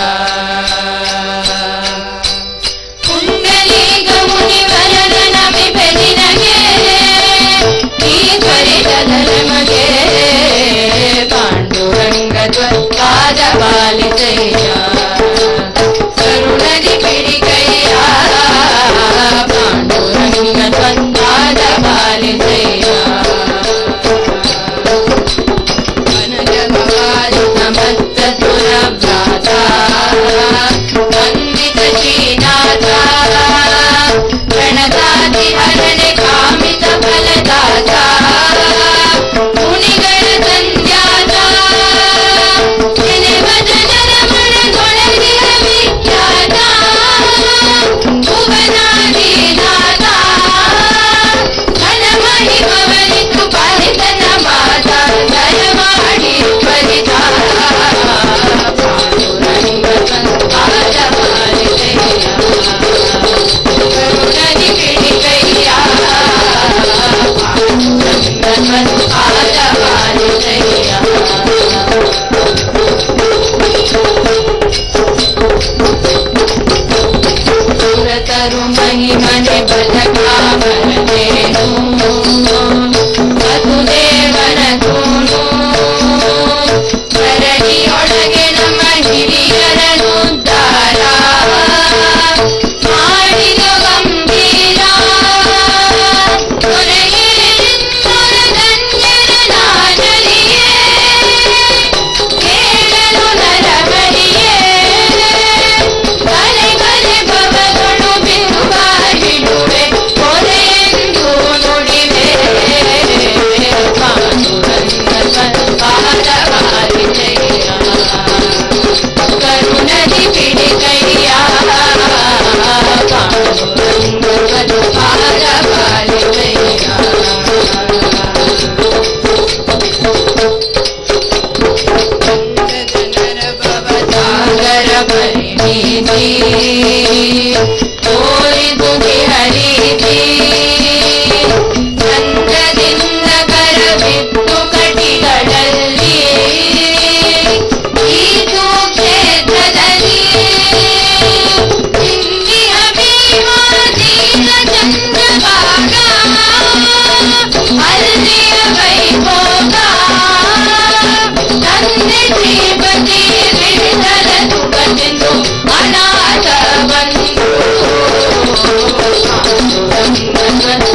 ಪುಂಡಲೀಕ ಮುನಿವರದ ನಮಿ ಬೆನಿನಗೆ ಈ ತ್ವರಿತದಲ ಮಗೆ ಪಾಂಡುರಂಗ ತ್ವತ್ಪಾದ ಪಾಲಿಸಯ್ಯ ಕರುಣದಿ ಪಿಡಿಕಯ್ಯ ಪಾಂಡುರಂಗ ತ್ವತ್ಪಾದ ಪಾಲಿಸಯ್ಯ ಸಮಸ್ತ ಸುರ ಭ್ರಾತ ವಂದಿತ ಶ್ರೀನಾಥ ಪ್ರಣತಾತಿ ಹರಣೆ ಕಾಮಿತ ಫಲದಾತ ಮುನಿಗಳ ಸಂಜಾತ ಜನವ ಜನರ ಮನದೊಳಗಿರ ವಿಖ್ಯಾತ ಭುವನಾಧಿನಾಥ ಘನ ಮಹಿಮವನಿತು ಪಾಲಿತನ ಮಾತ ದಯಮಾಡಿ ಫಲಿತ ಪಾಂಡುರಂಗ ಸಂಪಾದ ಪಾಲಿಸಯ್ಯ ಕರುಣದಿ ಪಿಡಿಕಯ್ಯ ಪಾಂಡುರಂಗ ಸಂಪಾದ ಪಾಲಿಸಯ್ಯ ಸುರತರು ಮಹಿಮನೆ ಬದಕಾಮರನೇನು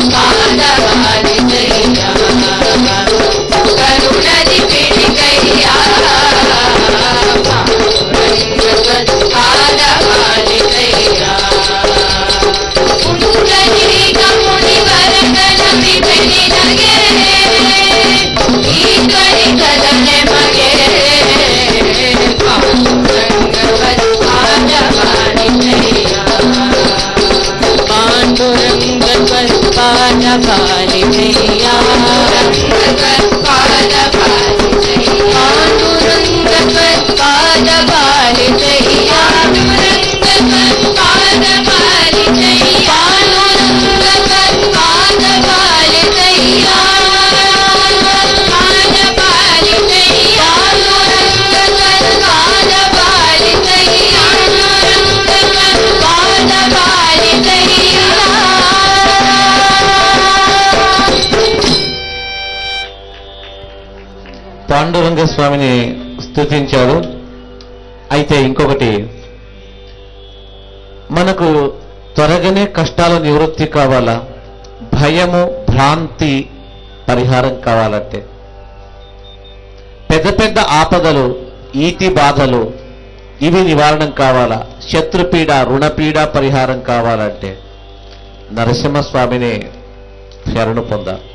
పాదవాలి దయ్యా కరుణది పిడికయ్యా పాదవాలి దయ్యా పుండరీకముని వరదనమి పెనినగే ఈశ్వరి కదನೆ ಮಗೆ ಪಾಂಡುರಂಗವತ್ ಪಾದವಾಣಿ ಜಯ ಪಾಂಡುರಂಗವತ್ ಪಾದವಾಣಿ ಜಯ ಪಾಂಡುರಂಗವತ್ ಪಾದವಾಣಿ ಜಯ ಪಾಂಡುರಂಗವತ್ ಪಾದವಾಣಿ ಜಯ ಪಾಂಡುರಂಗವತ್ ಪಾದವಾಣಿ ಜಯ ಪಾದವಾಣಿ ಜಯ ಪಾಂಡುರಂಗವತ್ ಪಾದವಾಣಿ ಜಯ ಪಾಂಡುರಂಗವತ್ ಪಾದವಾಣಿ ಜಯ పాండురంగ స్వామిని స్తుతించాడు అయితే ఇంకొకటి మనకు త్వరగానే కష్టాల నివృత్తి కావాలా భయము భ్రాంతి పరిహారం కావాలంటే పెద్ద పెద్ద ఆపదలు ఈతి బాధలు ఇవి నివారణం కావాలా శత్రుపీడ రుణపీడ పరిహారం కావాలంటే నరసింహస్వామిని శరణు పొందాలి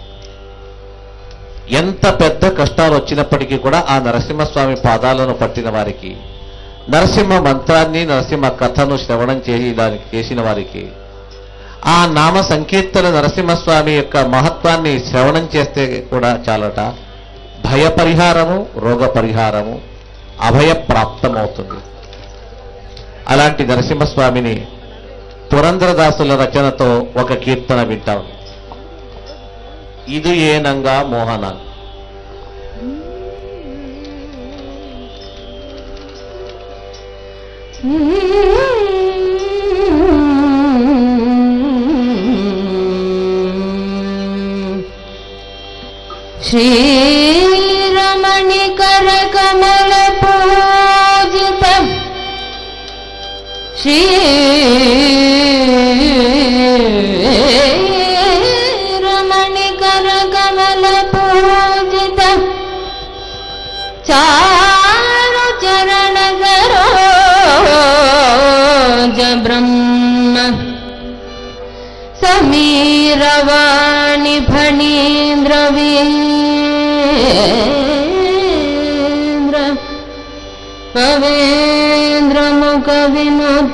ఎంత పెద్ద కష్టాలు వచ్చినప్పటికీ కూడా ఆ నరసింహస్వామి పాదాలను పట్టిన వారికి నరసింహ మంత్రాన్ని నరసింహ కథను శ్రవణం చేయడానికి చేసిన వారికి ఆ నామ సంకీర్తన నరసింహస్వామి యొక్క మహత్వాన్ని శ్రవణం చేస్తే కూడా చాలట భయ పరిహారము రోగ పరిహారము అభయ ప్రాప్తమవుతుంది అలాంటి నరసింహస్వామిని పురంధ్రదాసుల రచనతో ఒక కీర్తన వింటాం ఇది ఏనంగా మోహన శ్రీరమణికర కమల పూజిత శ్రీరమణికర కమల పూజిత చారు చరణ సరోజ బ్రహ్మ సమీరవాణి ఫణీంద్ర వీంద్ర పవేంద్ర ముఖ వినుత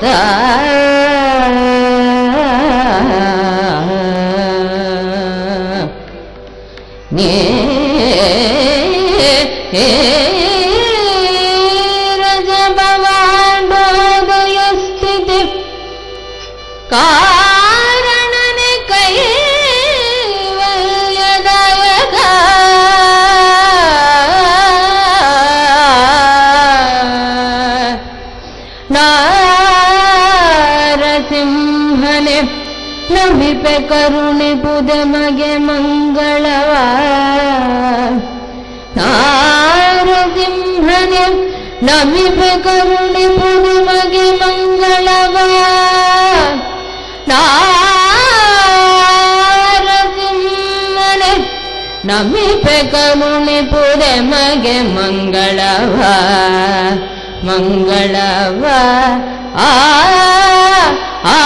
నే రజ భవాండోదయ స్థితి ಕಾರಣನೆ ಕೈವಲ್ಯದಾಯಕ ನಾರಸಿಂಹನೆ ನಮಿಪೆ ಕರುಣೆ ಪುದ ಮಗೆ ಮಂಗಳವ ನಾರಸಿಂಹನೆ ನಮಿಪೆ ಕರುಣೆ ಪುದ ಮಗೆ ಮಂಗಳವ ನಾರಸಿಂಹನೆ ನಮಿಪೆ ಕರುಣೆ ಪುದ ಮಗೆ ಮಂಗಳವ ಮಂಗಳವ ಆ ಆ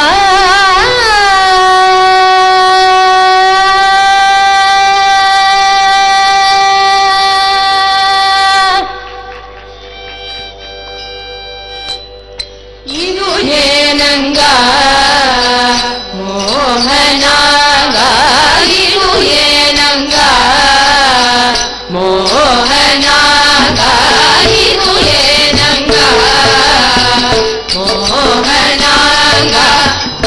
ಇದು ಏನಂಗ ಮೋಹನಾಗ ಇದು ಏನಂಗ ಮೋಹನಾಗ ಇದು ಏನಂಗ ಮೋಹನಾಗ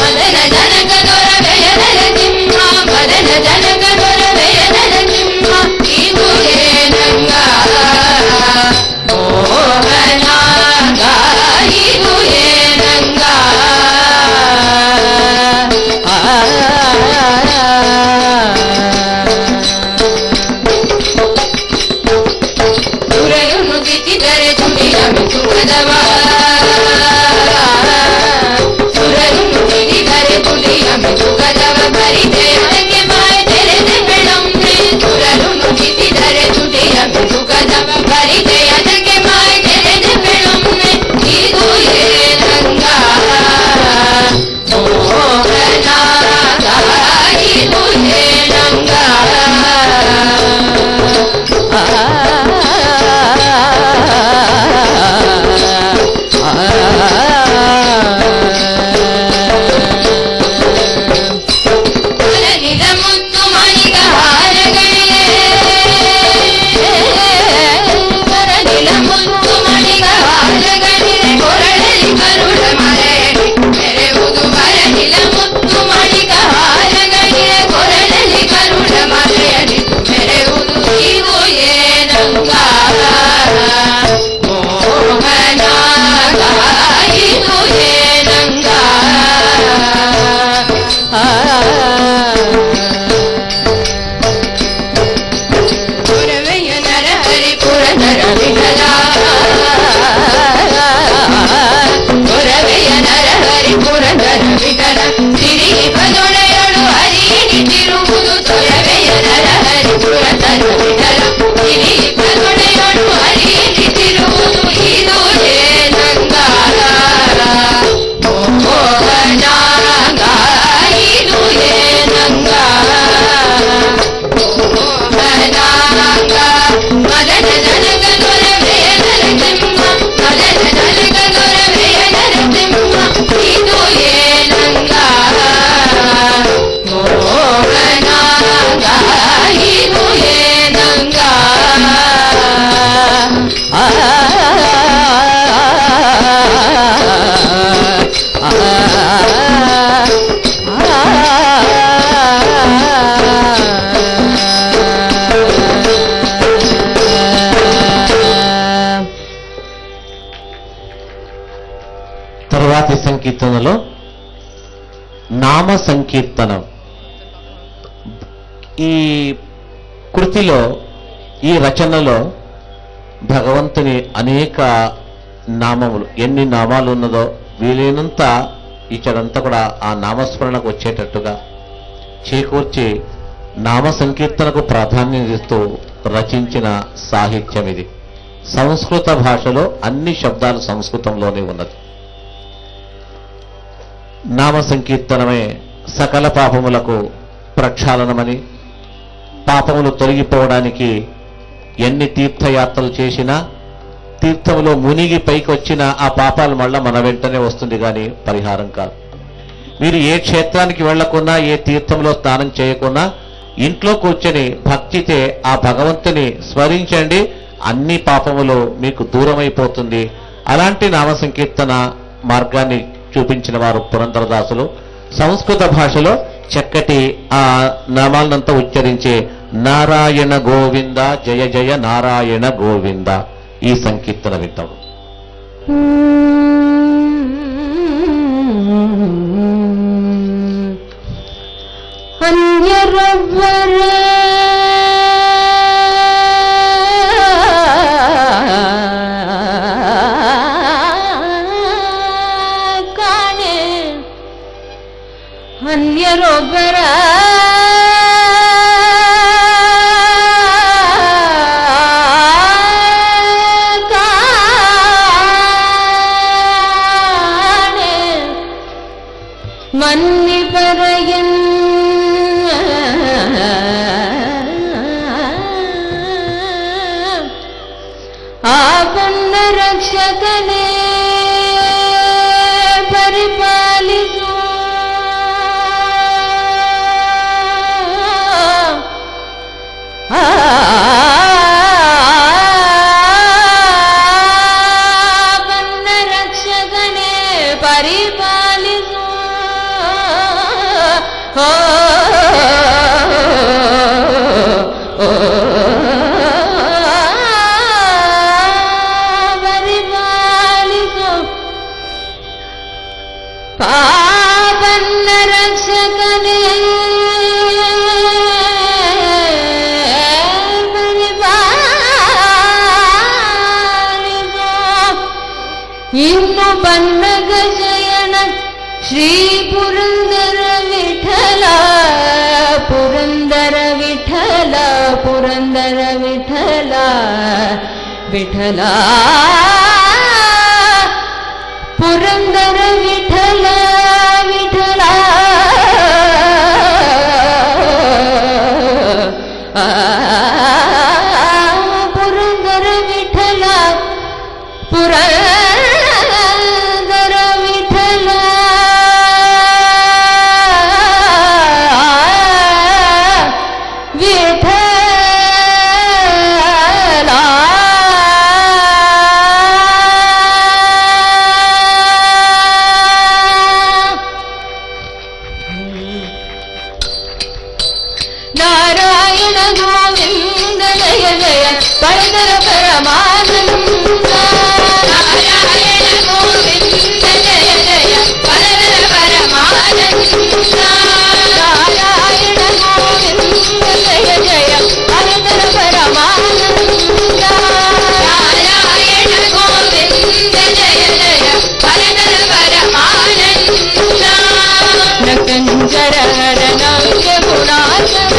ತಿರುವುದು ತೊರವೆಯ ನರಹರಿ ಪುರತನ ವಿಠಲ ಗಿರೀಶನುಡೆಯೊಳು ಹರಿಲಿ ತಿರುವುದು ಇದು ಏನಂಗಾರ ಮೋಹನಾಂಗ ಇದು ಏನಂಗಾರ ಮೋಹನಾಂಗ ಮದನ ನನಗ ದೊರವೆಯ ನರಸಿಂಹ ಮದನ ನನಗ ದೊರವೆಯ ನರಸಿಂಹ ಇದು ಏನಂಗಾರ ಮೋಹನಾಂಗ ಇದು ಏನಂಗಾರ తరువాతి సంకీర్తనలో నామ సంకీర్తనం ఈ కృతిలో ఈ రచనలో భగవంతుని అనేక నామములు ఎన్ని నామాలు ఉన్నదో వీలైనంత ఇచ్చడంతా కూడా ఆ నామస్మరణకు వచ్చేటట్టుగా చేకూర్చి నామ సంకీర్తనకు ప్రాధాన్యం ఇస్తూ రచించిన సాహిత్యం ఇది సంస్కృత భాషలో అన్ని శబ్దాలు సంస్కృతంలోనే ఉన్నది నామ సంకీర్తనమే సకల పాపములకు ప్రక్షాళనమని పాపములు తొలగిపోవడానికి ఎన్ని తీర్థయాత్రలు చేసినా తీర్థములో మునిగి పైకి వచ్చిన ఆ పాపాలు మళ్ళా మన వెంటనే వస్తుంది కానీ పరిహారం కాదు మీరు ఏ క్షేత్రానికి వెళ్లకున్నా ఏ తీర్థంలో స్నానం చేయకున్నా ఇంట్లో కూర్చొని భక్తితే ఆ భగవంతుని స్మరించండి అన్ని పాపములు మీకు దూరమైపోతుంది అలాంటి నామ సంకీర్తన మార్గాన్ని చూపించిన వారు పురంధరదాసులు సంస్కృత భాషలో చక్కటి ఆ నామాలనంతా ఉచ్చరించే నారాయణ గోవింద జయ జయ నారాయణ గోవింద ఈ సంకీర్తన వింటాం ಅನ್ಯರೊಬ್ಬರ ಕಾಣೆ ಅನ್ಯರೊಬ್ಬರ ಕಾಣೆ மன்னிப்பறையன் ಆಪನ್ನ ರಕ್ಷಕನೇ ಪರಿಪಾಲಿಸು ಆಪನ್ನ ರಕ್ಷಕನೇ ಪರಿಪಾಲಿಸು ಓ ಓ ಪರಿಪಾಲಿಸು ಪಾಪನ್ನ ರಕ್ಷಕನೇ ಪರಿಪಾಲಿಸು ಇನ್ನು ಬನ್ನಗ ಶಯನ ಶ್ರೀ ಪುರಂದರ ವಿಠಲ ಪುರಂದರ ವಿಠಲ ಪುರಂದರ ವಿಠಲ ವಿಠಲ ಪುರಂದರ ವಿಠಲ ವಿಠಲ ಆ, ಪುರಂದರ ವಿಠಲ ಪುರಂದರ ವಿಠಲ ವಿಠಲ ನಾರಾಯಣ ಗೋವಿಂದ ಜಯ ಜಯ ಪರದರ ಪರಮಾನಂದ ನಾರಾಯಣ ಗೋವಿಂದ ಜಯ ಜಯ ಪರದರ ಪರಮಾನಂದ ನಾರಾಯಣ ಗೋವಿಂದ ಜಯ ಜಯ ಪರದರ ಪರಮಾನಂದ ನಾರಾಯಣ ಗೋವಿಂದ ಜಯ ಜಯ ಪರದರ ಪರಮಾನಂದ ನಕಂಜರ ಹರ ನವ್ಯ ಗುಣಾತ್ಮ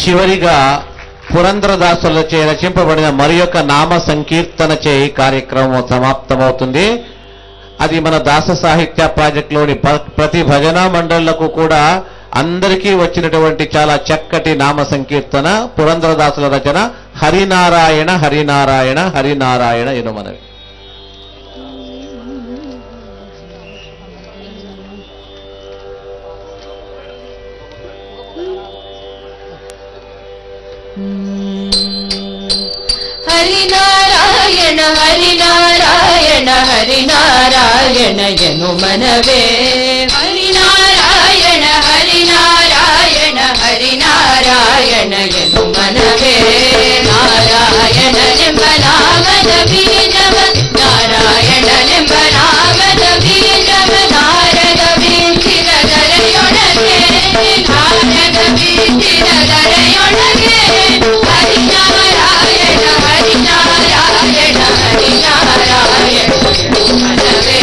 చివరిగా పురంధ్రదాసులచే రచింపబడిన మరి యొక్క నామ సంకీర్తన చే ఈ కార్యక్రమం సమాప్తమవుతుంది అది మన దాస సాహిత్య ప్రాజెక్టులోని ప- ప్రతి భజనా మండళ్లకు కూడా అందరికీ వచ్చినటువంటి చాలా చక్కటి నామ సంకీర్తన పురంధ్రదాసుల రచన హరినారాయణ హరినారాయణ హరినారాయణ ఎనుమనవి హరినారాయణ హరినారాయణ హరినారాయణ ఎను మనవే హరినారాయణ హరినారాయణ హరినారాయణ ఎను మనవే నారాయణ నింబ నామద బీజవ నారాయణ నింబ నామద బీజవ నారద బీజిర దరయೊಳಗೆ ನಾರದ ಬೀಜಿರ ದರಯೊಳಗೆ ಹರಿನಾರಾಯಣ ಹರಿನಾರಾಯಣ ಹರಿನಾರಾಯಣ ಮನವೇ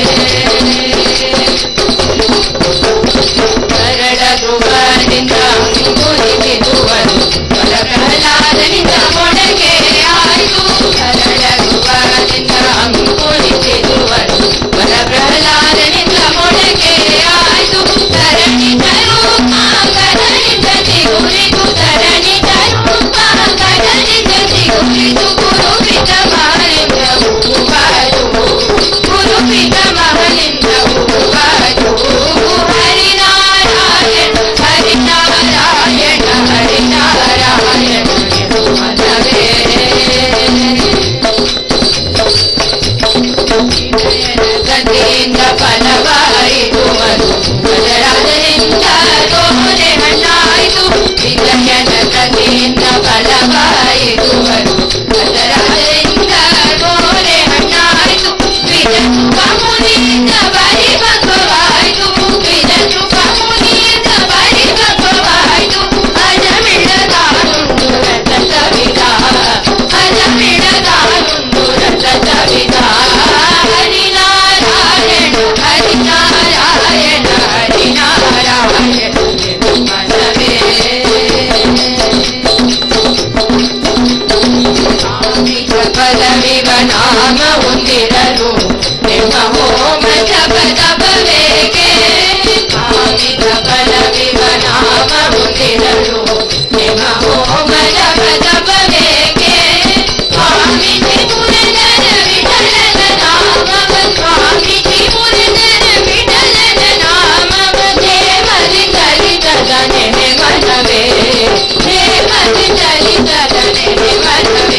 ಕರಡ ಧ್ರುವದಿಂದ ಅಂಗುರಿಸಿರುವರು ವರ ಪ್ರಹ್ಲಾದನಿಂದ ಮೊಡಗೆ ಆಯ್ತು ಕರಡ ಧ್ರುವದಿಂದ ಅಂಗುರಿಸಿರುವರು ವರ ಪ್ರಹ್ಲಾದನಿಂದ ಮೊಡಗೆ ಆಯ್ತು ತರಣಿ ತರೂಪ ಕದಲಿಂದ ಸಿಗುರಿತು ತರಣಿ ತರೂಪ ಕದಲಿಂದ ಸಿಗುರಿತು ಗುರು ಪಿತ ಮಹಲಿಂದ ಹೂವಾದು ಗುರು ಪಿತ ಮಹಲಿಂದ ಹೂವಾದು ಹರಿನಾರಾಯಣ ಹರಿನಾರಾಯಣ ಹರಿನಾರಾಯಣ ಮನವೇ ಗಂಗೆಯಿಂದ ಫಲವಾಯಿತು ಮಧು ಗಜರಾಜನಿಂದ ತೋರೆ ಹಣ್ಣಾಯಿತು ವಿಜಯನ ಗಂಗೆಯಿಂದ ಫಲವಾಯಿತು ಮಧು ಗಜರಾಜನಿಂದ ತೋರೆ ಹಣ್ಣಾಯಿತು ವಿಜಸುಖ ಮುನಿಯಿಂದ ಬರಿ ಭಗವಾಯಿತು ವಿಜಸುಖ ಮುನಿಯಿಂದ ಬರಿ ಭಗವಾಯಿತು ಅಜಮಿಳದಾನುಂಡು ರಥ ಕವಿತ ಅಜಮಿಳದಾನುಂಡು ರಥ ಕವಿತ ಹರಿನಾರಾಯಣ ಹರಿನಾರಾಯಣ ಹರಿನಾರಾಯಣ ಮನವೇ ಪದವಿವ ನಾಮ ಹೊಂದಿರಲು ನಿಮ್ಮ ಹೋಮ ಜಪದ ಬವೇಗೆ ಕಾಮಿತ ಪದವಿವ ನಾಮ ಹೊಂದಿರಲು ನಿಮ್ಮ ಹೋಮ ಜಪದ ಬವೇಗೆ ಸ್ವಾಮೀಜಿ ಮುರಳನ ವಿಠಲನ ನಾಮವ ಸ್ವಾಮೀಜಿ ಮುರಳನ ವಿಠಲನ ನಾಮವ ದೇವರಿ ಚಲಿತದ ನೆನೆ ಮನವೇ ದೇವರಿ ಚಲಿತದ ನೆನೆ ಮನವೇ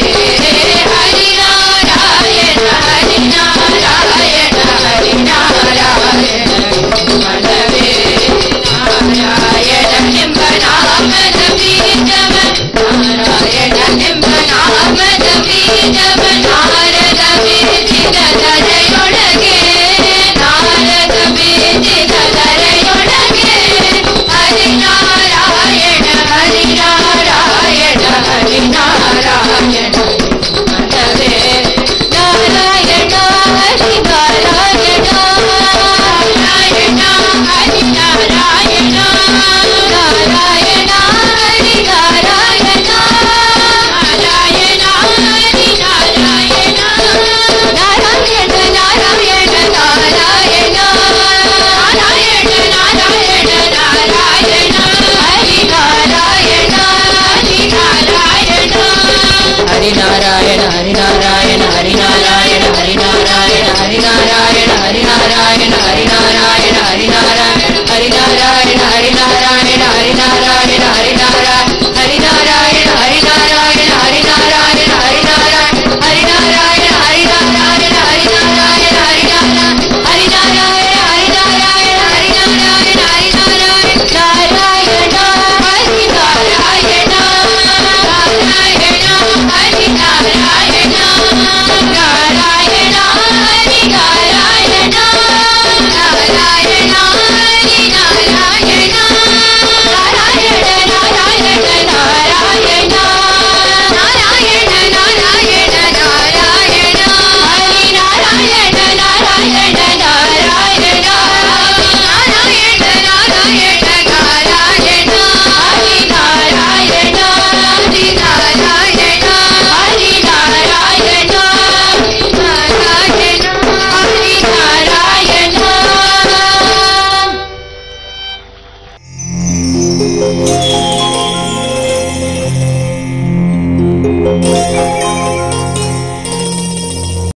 ಹರಿನಾರಾಯಣ ಹರಿನಾರಾಯಣ ಹರಿನಾರಾಯಣ ಮನವೇ ನಾರಾಯಣ ಎಂಬ ನಾಮದ ಬೀಜವ ನಾರಾಯಣ ಎಂಬ ನಾಮದ ಬೀಜವ ನಾರದ ಬೀಜಿದ ದರೆಯೊಳಗೆ ನಾರದ ಬೀಜಿದ ದರೆಯೊಳಗೆ ಹರಿನಾರಾಯಣ ಹರಿನಾರಾಯಣ ಹರಿನಾರಾಯಣ ಮನವೇ ನಾರಾಯಣ ಹರಿನಾರಾಯಣ ನಾರಾಯಣ ಹರಿನಾರಾಯಣ ನಾರಾಯಣ ಹರಿನಾರಾಯಣ ನಾರಾಯಣ ಹರಿನಾರಾಯಣ ನಾರಾಯಣ ನಾರಾಯಣ ನಾರಾಯಣ ನಾರಾಯಣ ನಾರಾಯಣ ನಾರಾಯಣ ಹರಿನಾರಾಯಣ ಹರಿನಾರಾಯಣ ಹರಿನಾರಾಯಣ